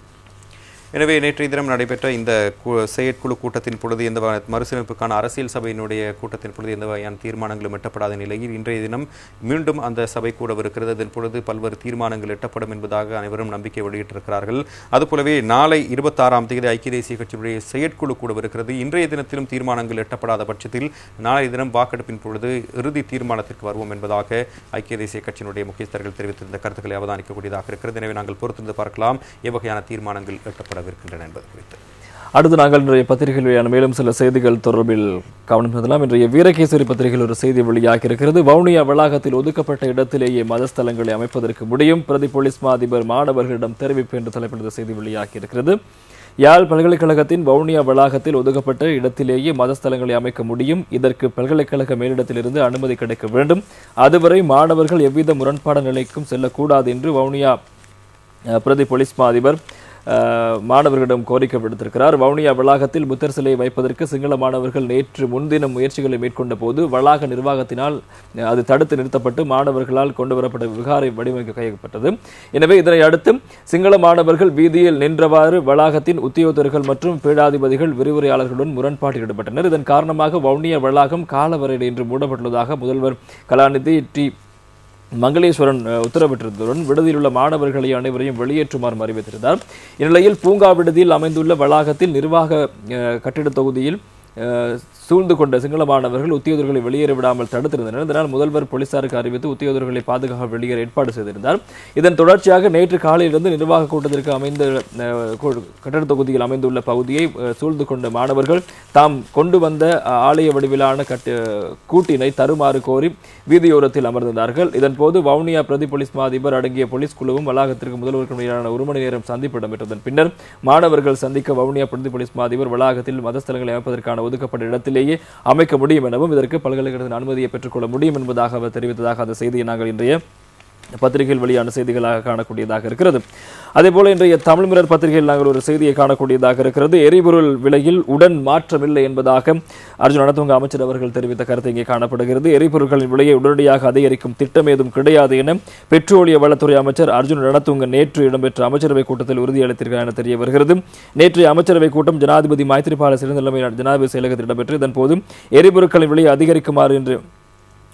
எனவே நேற்றைய தினம் நடைபெற்ற இந்த கு- செயற்குழு கூட்டத்தின் பொழுது எந்த வகையான மறுசீரமைப்புக்கான அரசியல் சபையினுடைய கூட்டத்தின் பொழுது எந்த வகையான தீர்மானங்களும் எட்டப்படாத நிலையில் இன்றைய தினம் மீண்டும் அந்த சபை கூடவிருக்கிறது அதன் பொழுது பல்வேறு தீர்மானங்கள் எட்டப்படும் என்பதாக அனைவரும் நம்பிக்கை வெளியிட்டிருக்கிறார்கள் அதுபோலவே நாளை இருபத்தாறாம் தேதி ஐக்கிய தேசிய கட்சியுடைய செயற்குழு கூடவிருக்கிறது இன்றைய தினத்திலும் தீர்மானங்கள் எட்டப்படாத பட்சத்தில் நாளைய தினம் வாக்கெடுப்பின் பொழுது இறுதி தீர்மானத்திற்கு வருவோம் என்பதாக ஐக்கிய தேசிய கட்சியினுடைய முக்கியஸ்தர்கள் தெரிவித்திருந்த கருத்துக்களை அவதானிக்கக்கூடியதாக இருக்கிறது எனவே நாங்கள் பொறுத்திருந்து பார்க்கலாம் எவ்வகையான தீர்மானங்கள் எட்டப்படவிருக்கின்றன என்பது குறித்து
அடுத்து நாங்கள் இன்றைய பத்திரிகையில் வெளியான மேலும் சில செய்திகள் தொடர்பில் கவனம் செலுத்தலாம் இன்றைய வீரகேசரி பத்திரிகையில் ஒரு செய்தி வெளியாகி இருக்கிறது வவுனியா வளாகத்தில் ஒதுக்கப்பட்ட இடத்திலேயே மதஸ்தலங்களை அமைப்பதற்கு முடியும் பிரதி போலீஸ் மா அதிபர் மாணவர்களிடம் தெரிவிப்பு என்று தலைப்பிட்ட செய்தி வெளியாகி இருக்கிறது யாழ் பல்கலைக்கழகத்தின் வவுனியா வளாகத்தில் ஒதுக்கப்பட்ட இடத்திலேயே மதஸ்தலங்களை அமைக்க முடியும் இதற்கு பல்கலைக்கழக மேலிடத்திலிருந்து அனுமதி கிடைக்க வேண்டும் அதுவரை மாணவர்கள் எவ்வித முரண்பாட நிலைக்கும் செல்லக்கூடாது என்று வவுனியா அஹ், பிரதி போலீஸ் மா அதிபர் அஹ், மாணவர்களிடம் கோரிக்கை விடுத்திருக்கிறார் வவுனியா வளாகத்தில் புத்தர் சிலையை வைப்பதற்கு சிங்கள மாணவர்கள் நேற்று முன்தினம் முயற்சிகளை மேற்கொண்ட போது வளாக நிர்வாகத்தினால் அஹ், அது தடுத்து நிறுத்தப்பட்டு மாணவர்களால் கொண்டு வரப்பட்ட விகாரை வடிவமைக்க கையகப்பட்டது எனவே இதனை அடுத்து சிங்கள மாணவர்கள் வீதியில் நின்றவாறு வளாகத்தின் உத்தியோகத்தர்கள் மற்றும் பீடாதிபதிகள் விரிவுரையாளர்களுடன் முரண்பாட்டில் ஈடுபட்டனர் இதன் காரணமாக வவுனியா வளாகம் காலவரையில் இன்று மூடப்பட்டுள்ளதாக முதல்வர் கலாநிதி டி மங்களேஸ்வரன் அஹ், உத்தரவிட்டிருந்ததுடன் விடுதியில் உள்ள மாணவர்களை அனைவரையும் வெளியேற்றுமாறு அறிவித்திருந்தார் இந்நிலையில் பூங்கா விடுதியில் அமைந்துள்ள வளாகத்தில் நிர்வாக அஹ், கட்டிடத் தொகுதியில் அஹ், சூழ்ந்து கொண்ட சிங்கள மாணவர்கள் உத்தியோகர்களை வெளியேற விடாமல் தடுத்திருந்தனர் இதனால் முதல்வர் போலீசாருக்கு அறிவித்து உத்தியோகர்களை பாதுகாக்க வெளியேற ஏற்பாடு செய்திருந்தார் இதன் தொடர்ச்சியாக நேற்று காலையிலிருந்து நிர்வாக கூட்டத்திற்கு அமைந்த அஹ், கு- கட்டடத் தொகுதியில் அமைந்துள்ள பகுதியை அஹ், சூழ்ந்து கொண்ட மாணவர்கள் தாம் கொண்டு வந்த அஹ், ஆலய வடிவிலான கட்டு கூட்டினை தருமாறு கோரி வீதியோரத்தில் அமர்ந்திருந்தார்கள் இதன்போது வவுனியா பிரதி போலீஸ் மா அதிபர் அடங்கிய போலீஸ் குழுவும் வளாகத்திற்கு முதல்வருக்கு இடையிலான ஒரு மணி நேரம் சந்திப்பு இடம்பெற்றதன் பின்னர் மாணவர்கள் சந்திக்க வவுனியா பிரதி போலீஸ் மா அதிபர் வளாகத்தில் மதஸ்தலங்களை அமைப்பதற்கான ஒதுக்கப்பட்ட இடத்திலேயே அமைக்க முடியும் எனவும் இதற்கு பல்கலைக்கழகத்தின் அனுமதியை பெற்றுக்கொள்ள முடியும் என்பதாக அவர் தெரிவித்ததாக அந்த செய்தியை நாங்கள் இன்றைய பத்திரிகையில் வெளியான செய்திகளாக காணக்கூடியதாக இருக்கிறது அதேபோல இன்றைய தமிழ் மிரர் பத்திரிகையில் நாங்கள் ஒரு செய்தியை காணக்கூடியதாக இருக்கிறது எரிபொருள் விலையில் உடன் மாற்றமில்லை என்பதாக அர்ஜுன் ரணதுங்க அமைச்சர் அவர்கள் தெரிவித்த கருத்து இங்கே காணப்படுகிறது எரிபொருட்களின் விலையை உடனடியாக அதிகரிக்கும் திட்டம் ஏதும் கிடையாது என பெட்ரோலிய வளத்துறை அமைச்சர் அர்ஜுன் ரணதுங்க நேற்று இடம்பெற்ற அமைச்சரவை கூட்டத்தில் உறுதியளித்திருக்கிறார் என தெரிய வருகிறது நேற்றைய அமைச்சரவை கூட்டம் ஜனாதிபதி மைத்திரிபால சிறந்த நிலைமையில் ஜனாதிபதி செயலகத்தில் இடம்பெற்று இதன்போது எரிபொருட்களின் விலையை அதிகரிக்குமாறு என்று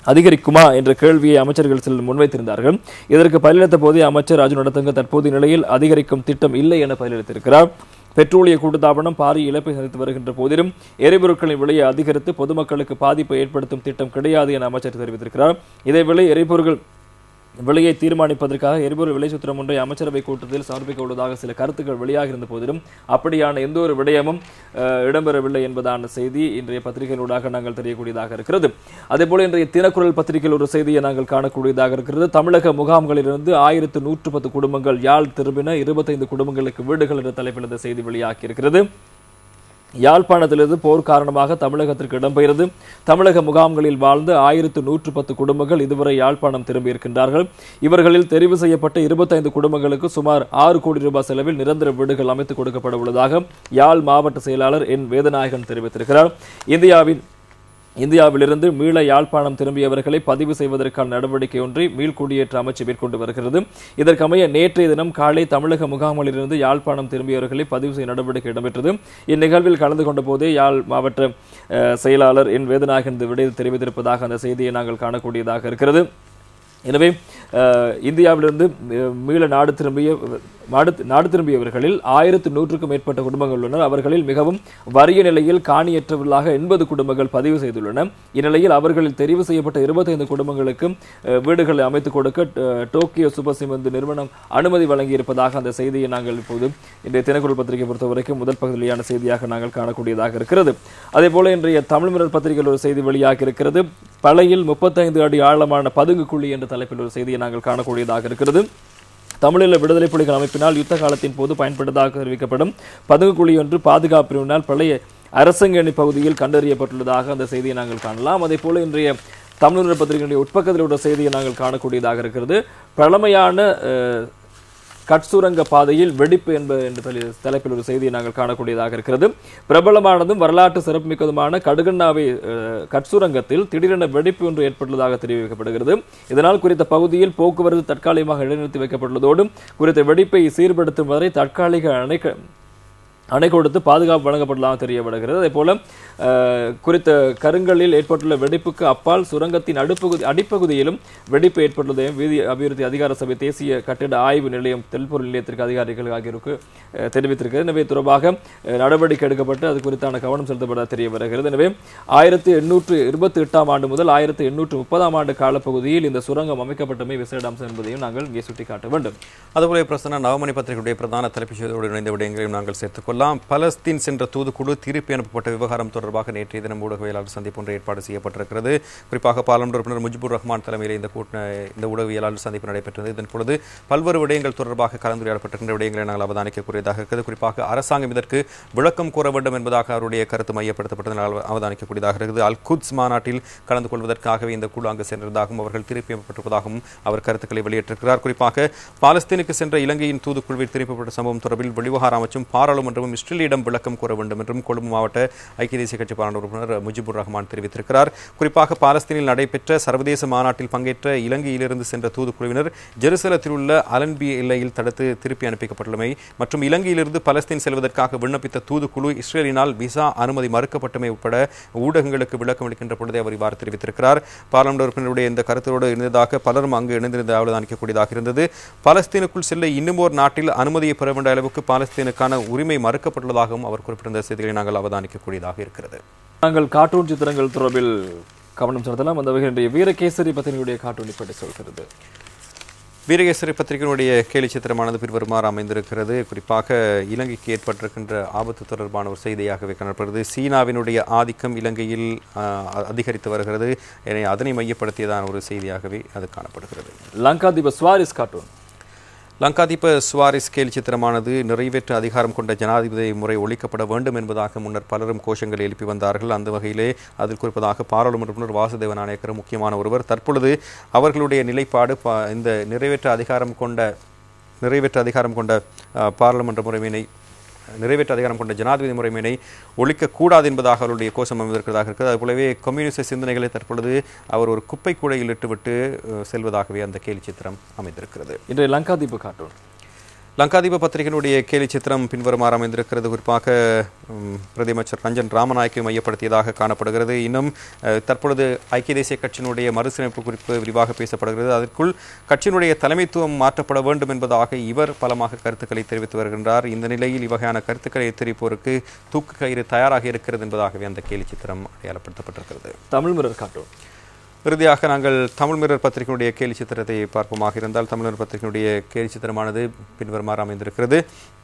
அதிகரிக்குமா என்ற கேள்வியை அமைச்சர்கள் சிலர் முன்வைத்திருந்தார்கள் இதற்கு பதிலளித்த போதே அமைச்சர் ராஜு நடத்தங்க தற்போதைய நிலையில் அதிகரிக்கும் திட்டம் இல்லை என பதிலளித்திருக்கிறார் பெட்ரோலிய கூட்டுத்தாபனம் பாரிய இழப்பை சந்தித்து வருகின்ற போதிலும் எரிபொருட்களின் விலையை அதிகரித்து பொதுமக்களுக்கு பாதிப்பை ஏற்படுத்தும் திட்டம் கிடையாது என அமைச்சர் தெரிவித்திருக்கிறார் இதேவேளை எரிபொருட்கள் விலையை தீர்மானிப்பதற்காக எரிபொருள் விலை சுத்திரம் ஒன்றை அமைச்சரவை கூட்டத்தில் சமர்ப்பிக்க உள்ளதாக சில கருத்துக்கள் வெளியாக இருந்த போதிலும் அப்படியான எந்த ஒரு விடயமும் அஹ், இடம்பெறவில்லை என்பதான செய்தி இன்றைய பத்திரிகைகளூடாக நாங்கள் தெரியக்கூடியதாக இருக்கிறது அதேபோல இன்றைய தினக்குரல் பத்திரிகையில் ஒரு செய்தியை நாங்கள் காணக்கூடியதாக இருக்கிறது தமிழக முகாம்களிலிருந்து ஆயிரத்து நூற்று பத்து குடும்பங்கள் யாழ் திரும்பின இருபத்தைந்து குடும்பங்களுக்கு வீடுகள் என்ற தலைப்பில் இந்த செய்தி வெளியாகி இருக்கிறது யாழ்ப்பாணத்திலிருந்து போர் காரணமாக தமிழகத்திற்கு இடம்பெயர்ந்து தமிழக முகாம்களில் வாழ்ந்து ஆயிரத்து நூற்று பத்து குடும்பங்கள் இதுவரை யாழ்ப்பாணம் திரும்பியிருக்கின்றார்கள் இவர்களில் தெரிவு செய்யப்பட்ட இருபத்தைந்து குடும்பங்களுக்கு சுமார் ஆறு கோடி ரூபாய் செலவில் நிரந்தர வீடுகள் அமைத்துக் கொடுக்கப்பட உள்ளதாக யாழ் மாவட்ட செயலாளர் என் வேதநாயகன் தெரிவித்திருக்கிறார் இந்தியாவின் இந்தியாவிலிருந்து மீள யாழ்ப்பாணம் திரும்பியவர்களை பதிவு செய்வதற்கான நடவடிக்கை ஒன்றை மீள்குடியேற்ற அமைச்சு மேற்கொண்டு வருகிறது இதற்கமைய நேற்றைய தினம் காலை தமிழக முகாம்களிலிருந்து யாழ்ப்பாணம் திரும்பியவர்களை பதிவு செய்ய நடவடிக்கை இடம்பெற்றது இந்நிகழ்வில் கலந்து கொண்ட போதே யாழ் மாவட்ட அஹ், செயலாளர் என் வேதநாயகன் இந்த விடயத்தை தெரிவித்திருப்பதாக அந்த செய்தியை நாங்கள் காணக்கூடியதாக இருக்கிறது எனவே அஹ், இந்தியாவிலிருந்து அஹ், மீள நாடு திரும்பிய நாடு நாடு திரும்பியவர்களில் ஆயிரத்து நூற்றுக்கும் மேற்பட்ட குடும்பங்கள் உள்ளனர் அவர்களில் மிகவும் வறிய நிலையில் காணியற்றவர்களாக எண்பது குடும்பங்கள் பதிவு செய்துள்ளன இந்நிலையில் அவர்களில் தெரிவு செய்யப்பட்ட இருபத்தைந்து குடும்பங்களுக்கு அஹ், வீடுகளை அமைத்துக் கொடுக்க அஹ், டோக்கியோ சூப்பர் சிமெண்ட் நிறுவனம் அனுமதி வழங்கியிருப்பதாக அந்த செய்தியை நாங்கள் இப்போது இன்றைய தினக்குரல் பத்திரிகை பொறுத்தவரைக்கும் முதல் பகுதியான செய்தியாக நாங்கள் காணக்கூடியதாக இருக்கிறது அதே போல இன்றைய தமிழ் மிரர் பத்திரிகையில் ஒரு செய்தி வெளியாக இருக்கிறது பழையில் முப்பத்தைந்து அடி ஆழமான பதுங்கு குழி என்ற தலைப்பில் ஒரு செய்தியை நாங்கள் காணக்கூடியதாக இருக்கிறது தமிழீழ விடுதலை புலிகள் அமைப்பினால் யுத்த காலத்தின் போது பயன்பட்டதாக தெரிவிக்கப்படும் பதுங்கு குழி ஒன்று பாதுகாப்பு பிரிவினால் பழைய அரசங்கணி பகுதியில் கண்டறியப்பட்டுள்ளதாக அந்த செய்தியை நாங்கள் காணலாம் அதே போல இன்றைய தமிழர் பத்திரிகையுடைய உட்பக்கத்தில் உள்ள செய்தியை நாங்கள் காணக்கூடியதாக இருக்கிறது பழமையான அஹ், கட்சுரங்க பாதையில் வெடிப்பு என்ப என்ற தலை- தலைப்பில் ஒரு செய்தியை நாங்கள் காணக்கூடியதாக இருக்கிறது பிரபலமானதும் வரலாற்று சிறப்புமிக்கதுமான கடுகண்ணாவை அஹ், கட்சுரங்கத்தில் திடீரென வெடிப்பு ஒன்று ஏற்பட்டுள்ளதாக தெரிவிக்கப்படுகிறது இதனால் குறித்த பகுதியில் போக்குவரத்து தற்காலிகமாக இடைநிறுத்தி வைக்கப்பட்டுள்ளதோடு குறித்த வெடிப்பை சீர்படுத்தும் வரை தற்காலிக அணைக்க அணை கொடுத்து பாதுகாப்பு வழங்கப்படலாம் தெரிய வருகிறது அதே போல அஹ், குறித்த கருங்கலில் ஏற்பட்டுள்ள வெடிப்புக்கு அப்பால் சுரங்கத்தின் அடுப்பகுதி அடிப்பகுதியிலும் வெடிப்பு ஏற்பட்டுள்ளதையும் வீதி அபிவிருத்தி அதிகார சபை தேசிய கட்டிட ஆய்வு நிலையம் தெல்பொருள் நிலையத்திற்கு அதிகாரிகள் ஆகியோருக்கு அஹ், தெரிவித்திருக்கிறது எனவே தொடர்பாக அஹ், நடவடிக்கை எடுக்கப்பட்டு அது குறித்தான கவனம் செலுத்தப்பட தெரிய வருகிறது எனவே ஆயிரத்தி எண்ணூற்று இருபத்தி எட்டாம் ஆண்டு முதல் ஆயிரத்தி எண்ணூற்று முப்பதாம் ஆண்டு காலப்பகுதியில் இந்த சுரங்கம் அமைக்கப்பட்டமை விசேட அம்சம் என்பதையும் நாங்கள் இங்கே சுட்டிக்காட்ட வேண்டும்
அதுபோல பிரசன்ன நவமணி பத்திரிகையுடைய பிரதான தலைப்புச் செய்தியோடு இணைந்த விடயங்களையும் நாங்கள் சேர்த்துக் கொள்ளலாம் பலஸ்தீன் சென்ற தூதுக்குழு திருப்பி அனுப்பப்பட்ட விவகாரம் தொடர்பாக நேற்றைய தினம் ஊடகவியலாளர் சந்திப்பு ஒன்று ஏற்பாடு செய்யப்பட்டிருக்கிறது குறிப்பாக பாராளுமன்ற உறுப்பினர் முஜிபுர் ரஹ்மான் தலைமையில் இந்த கூட்ட இந்த ஊடகவியலாளர் சந்திப்பு நடைபெற்றது இதன் பொழுது பல்வேறு விடயங்கள் தொடர்பாக கலந்துரையாடப்பட்டிருக்கின்ற விடயங்களை நாங்கள் அவதானிக்கக்கூடியதாக இருக்கிறது குறிப்பாக அரசாங்கம் இதற்கு விளக்கம் கூற வேண்டும் என்பதாக அவருடைய கருத்து மையப்படுத்தப்பட்டது நாங்கள் அவதானிக்கக்கூடியதாக இருக்குது அல் குத்ஸ் மாநாட்டில் கலந்து கொள்வதற்காகவே இந்த குழு அங்கு சென்றதாகவும் அவர்கள் திருப்பி அனுப்பப்பட்டிருப்பதாகவும் அவர் கருத்துக்களை வெளியிட்டிருக்கிறார் குறிப்பாக பாலஸ்தீனுக்கு சென்ற இலங்கையின் தூதுக்குழுவில் திருப்பப்பட்ட சம்பவம் தொடர்பில் வெளிவகார அமைச்சும் பாராளுமன்றமும் இஸ்ரேலிடம் விளக்கம் கூற வேண்டும் என்றும் கொழும்பு மாவட்ட ஐக்கிய தேசிய கட்சி பாராளுமன்ற உறுப்பினர் முஜிபுர் ரஹ்மான் தெரிவித்திருக்கிறார் குறிப்பாக பாலஸ்தீனில் நடைபெற்ற சர்வதேச மாநாட்டில் பங்கேற்ற இலங்கையிலிருந்து சென்ற தூதுக்குழுவினர் ஜெருசலத்தில் உள்ள அலன்பி எல்லையில் தடுத்து திருப்பி அனுப்பிக்கப்பட்டுள்ளமை மற்றும் இலங்கையிலிருந்து பலஸ்தீன் செல்வதற்காக விண்ணப்பித்த தூதுக்குழு இஸ்ரேலினால் விசா அனுமதி மறுக்கப்பட்டமை உட்பட ஊடகங்களுக்கு விளக்கம் அளிக்கின்ற பொழுதே அவர் இவ்வாறு தெரிவித்திருக்கிறார் பாராளுமன்ற உறுப்பினருடைய இந்த கருத்தோடு இருந்ததாக பலரும் அங்கு இணைந்திருந்த அவதானிக்கக்கூடியதாக இருந்தது பாலஸ்தீனுக்குள் செல்ல இன்னும் ஒரு நாட்டில் அனுமதியை பெற வேண்டிய அளவுக்கு பாலஸ்தீனுக்கான உரிமை மறுக்கப்பட்டுள்ளதாகவும் அவர் குறிப்பிட்டிருந்த செய்திகளை நாங்கள் அவதானிக்கக்கூடியதாக இருக்கிறது
நாங்கள் கார்ட்டூன் சித்திரங்கள் தொடர்பில் கவனம் செலுத்தலாம் அந்த வகையில் இன்றைய வீரகேசரி பத்திரிகையுடைய கார்ட்டூன் இப்படி சொல்கிறது
வீரகேசரி பத்திரிகையினுடைய கேலி சித்திரமானது பின்வருமாறு அமைந்திருக்கிறது குறிப்பாக இலங்கைக்கு ஏற்பட்டிருக்கின்ற ஆபத்து தொடர்பான ஒரு செய்தியாகவே காணப்படுகிறது சீனாவினுடைய ஆதிக்கம் இலங்கையில் ஆஹ், அதிகரித்து வருகிறது எனவே அதனை மையப்படுத்தியதான ஒரு செய்தியாகவே அது காணப்படுகிறது
லங்காதீப சுவாரிஸ் கார்ட்டூன்
லங்காதீப சுவாரிஸ் கேலி சித்திரமானது நிறைவேற்று அதிகாரம் கொண்ட ஜனாதிபதி முறை ஒழிக்கப்பட வேண்டும் என்பதாக முன்னர் பலரும் கோஷங்கள் எழுப்பி வந்தார்கள் அந்த வகையிலே அதில் குறிப்பதாக பாராளுமன்ற உறுப்பினர் வாசுதேவ நாணயக்கர் முக்கியமான ஒருவர் தற்பொழுது அவர்களுடைய நிலைப்பாடு பா- இந்த நிறைவேற்று அதிகாரம் கொண்ட நிறைவேற்று அதிகாரம் கொண்ட அஹ், பாராளுமன்ற முறைமையினை நிறைவேற்று அதிகாரம் கொண்ட ஜனாதிபதி முறைமையினை ஒழிக்கக்கூடாது என்பதாக அவருடைய கோஷம் அமைந்திருக்கிறதாக இருக்கிறது அதுபோலவே கம்யூனிஸ்ட் சிந்தனைகளை தற்பொழுது அவர் ஒரு குப்பை கூடையில் இட்டுவிட்டு அஹ், செல்வதாகவே அந்த கேலி சித்திரம் அமைந்திருக்கிறது
இன்றைய லங்காதீப கார்ட்டூன்
லங்காதீப பத்திரிகையினுடைய கேலி சித்திரம் பின்வருமாறு அமைந்திருக்கிறது குறிப்பாக ம், பிரதியமைச்சர் ரஞ்சன் ராமநாயக்கை மையப்படுத்தியதாக காணப்படுகிறது இன்னும் அஹ், தற்பொழுது ஐக்கிய தேசிய கட்சியினுடைய மறுசீரமைப்பு குறிப்பு விரிவாக பேசப்படுகிறது அதற்குள் கட்சியினுடைய தலைமைத்துவம் மாற்றப்பட வேண்டும் என்பதாக இவர் பலமாக கருத்துக்களை தெரிவித்து வருகின்றார் இந்த நிலையில் இவ்வகையான கருத்துக்களை தெரிவிப்போருக்கு தூக்கு கயிறு தயாராக இருக்கிறது என்பதாகவே அந்த கேலி சித்திரம் அடையாளப்படுத்தப்பட்டிருக்கிறது
தமிழ் மிரர் காட்டும்
இறுதியாக நாங்கள் தமிழ் மிரர் பத்திரிகையினுடைய கேலி சித்திரத்தை பார்ப்போமாக இருந்தால் தமிழ் மிரர் பத்திரிகையினுடைய கேலி சித்திரமானது பின்வருமாறு அமைந்திருக்கிறது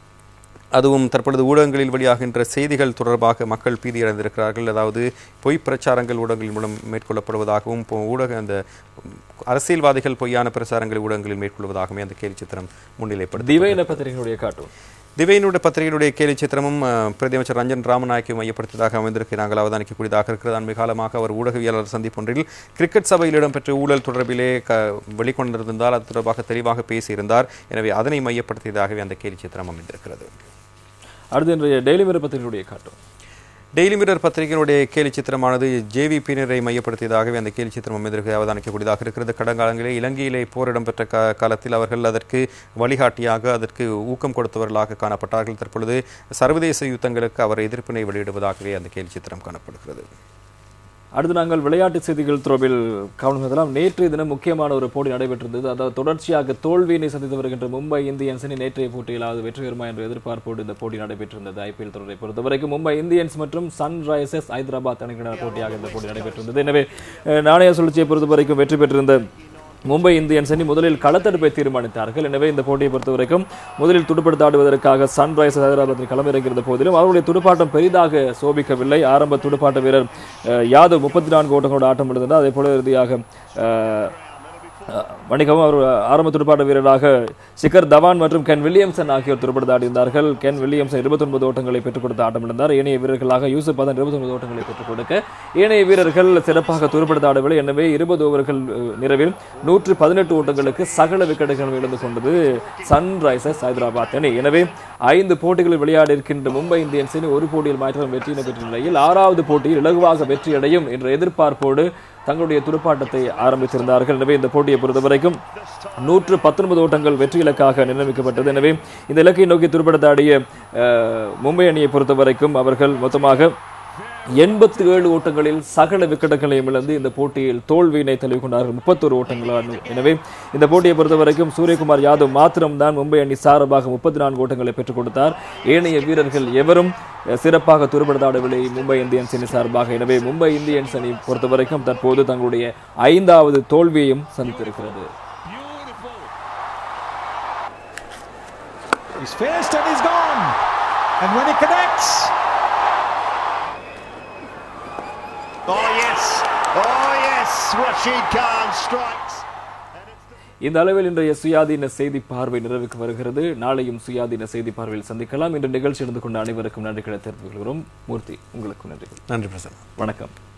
அதுவும் தற்பொழுது ஊடகங்களில் வெளியாகின்ற செய்திகள் தொடர்பாக மக்கள் பீதியடைந்திருக்கிறார்கள் அதாவது பொய் பிரச்சாரங்கள் ஊடகங்களின் மூலம் மேற்கொள்ளப்படுவதாகவும் இப்போ ஊடக அந்த அரசியல்வாதிகள் பொய்யான பிரச்சாரங்களை ஊடகங்களில் மேற்கொள்வதாகவும் அந்த கேலி சித்திரம் முன்னிலைப்படுத்தி
திவையின பத்திரிகையினுடைய காட்டும்
திவையினுடைய பத்திரிகையினுடைய கேலி சித்திரமும் அஹ், பிரதியமைச்சர் ரஞ்சன் ராமநாயக்கை மையப்படுத்தியதாக அமைந்திருக்கு நாங்கள் அவதானிக்கக்கூடியதாக இருக்கிறது அண்மை காலமாக அவர் ஊடகவியலாளர் சந்திப்பொன்றில் கிரிக்கெட் சபையில் இடம்பெற்ற ஊழல் தொடர்பிலே க வெளிக்கொண்டிருந்தால் அது தொடர்பாக தெளிவாக பேசியிருந்தார் எனவே அதனை மையப்படுத்தியதாகவே அந்த கேலி சித்திரம் அமைந்திருக்கிறது
அடுத்து இன்றைய டெய்லி மிரர் பத்திரிகையினுடைய காட்டும்
டெய்லி மிரர் பத்திரிகையினுடைய கேலி சித்திரமானது ஜேவிபியினரை மையப்படுத்தியதாகவே அந்த கேலி சித்திரம் அமைந்திருக்க அவதானிக்கக்கூடியதாக இருக்கிறது கடங்காலங்களிலே இலங்கையிலே போர் இடம்பெற்ற கா காலத்தில் அவர்கள் அதற்கு வழிகாட்டியாக அதற்கு ஊக்கம் கொடுத்தவர்களாக காணப்பட்டார்கள் தற்பொழுது சர்வதேச யுத்தங்களுக்கு அவர் எதிர்ப்பினை வெளியிடுவதாகவே அந்த கேலி சித்திரம் காணப்படுகிறது
அடுத்து நாங்கள் விளையாட்டு செய்திகள் தொடர்பில் கவனம் செலுத்தலாம் நேற்றைய தினம் முக்கியமான ஒரு போட்டி நடைபெற்றிருந்தது அதாவது தொடர்ச்சியாக தோல்வியினை சந்தித்து வருகின்ற மும்பை இந்தியன்ஸ் அணி நேற்றைய போட்டியிலாவது வெற்றி பெறுமா என்ற எதிர்பார்ப்போடு இந்த போட்டி நடைபெற்றிருந்தது ஐபிஎல் தொடரை பொறுத்தவரைக்கும் மும்பை இந்தியன்ஸ் மற்றும் சன்ரைசர்ஸ் ஹைதராபாத் அணிகளுடைய போட்டியாக இந்த போட்டி நடைபெற்றிருந்தது எனவே அஹ், நாணய சுழற்சியை பொறுத்தவரைக்கும் வெற்றி பெற்றிருந்த மும்பை இந்தியன்ஸ் அணி முதலில் களத்தடுப்பை தீர்மானித்தார்கள் எனவே இந்த போட்டியை பொறுத்தவரைக்கும் முதலில் துடுப்படுத்த ஆடுவதற்காக சன்ரைசர்ஸ் ஹைதராபாத் களமிறங்கியிருந்த போதிலும் அவருடைய துடுப்பாட்டம் பெரிதாக சோபிக்கவில்லை ஆரம்ப துடுப்பாட்ட வீரர் அஹ், யாதவ் முப்பத்தி நான்கு ஓட்டங்களோடு ஆட்டம் எடுத்தார் அதே போல இறுதியாக அஹ், அஹ், மன்னிக்கவும் அவர் ஆரம்ப துடுப்பாட்ட வீரராக சிக்கர் தவான் மற்றும் கென் வில்லியம்சன் ஆகியோர் துடுப்படுத்த ஆடியிருந்தார்கள் கென் வில்லியம்சன் 29 ஓட்டங்களை பெற்றுக் கொடுத்து ஆட்டம் இழந்தார் ஏனைய வீரர்களாக யூசுப் பதன் 29 ஓட்டங்களை பெற்றுக் கொடுக்க ஏனைய வீரர்கள் சிறப்பாக துடுப்படுத்த ஆடவில்லை எனவே இருபது ஓவர்கள் அஹ், நிறைவில் நூற்று பதினெட்டு ஓட்டங்களுக்கு சகல விக்கெட்டுகள் இழந்து கொண்டது சன்ரைசர்ஸ் ஹைதராபாத் அணி எனவே ஐந்து போட்டிகளில் விளையாடி இருக்கின்ற மும்பை இந்தியன்ஸ் அணி ஒரு போட்டியில் மாற்றம் வெற்றியினை பெற்ற நிலையில் ஆறாவது போட்டியில் இலகுவாக வெற்றியடையும் என்ற எதிர்பார்ப்போடு தங்களுடைய துடுப்பாட்டத்தை ஆரம்பித்திருந்தார்கள் எனவே இந்த போட்டியை பொறுத்தவரைக்கும் நூற்று பத்தொன்பது ஓட்டங்கள் வெற்றி இலக்காக நிர்ணயிக்கப்பட்டது எனவே இந்த இலக்கை நோக்கி துடுப்படுத்த ஆடிய அஹ், மும்பை அணியை பொறுத்தவரைக்கும் அவர்கள் மொத்தமாக எண்பத்தி ஏழு ஓட்டங்களில் சகல விக்கெட்டுகளையும் இழந்து இந்த போட்டியில் தோல்வியினை தழுவி கொண்டார்கள் முப்பத்தொரு ஓட்டங்களால் எனவே இந்த போட்டியை பொறுத்தவரைக்கும் சூரியகுமார் யாதவ் மாத்திரம்தான் மும்பை அணி சார்பாக முப்பத்தி நான்கு ஓட்டங்களை பெற்றுக் கொடுத்தார் ஏனைய வீரர்கள் எவரும் அஹ், சிறப்பாக துருப்படுத்தாடவில்லை மும்பை இந்தியன்ஸ் அணி சார்பாக எனவே மும்பை இந்தியன்ஸ் அணி பொறுத்தவரைக்கும் தற்போது தங்களுடைய ஐந்தாவது தோல்வியையும் சந்தித்திருக்கிறது
He's faced and he's gone. And when he connects. Oh, yes. Oh, yes. Rashid Khan strikes.
இந்த அளவில் இன்றைய சுயாதீன செய்தி பார்வை நிறைவுக்கு வருகிறது நாளையும் சுயாதீன செய்தி பார்வையில் சந்திக்கலாம் இன்று நிகழ்ச்சி இருந்து கொண்ட அனைவருக்கும் நன்றிகளை தெரிவித்துக் கொள்கிறோம் மூர்த்தி உங்களுக்கும் நன்றிகள்
நன்றி பிரசன்
வணக்கம்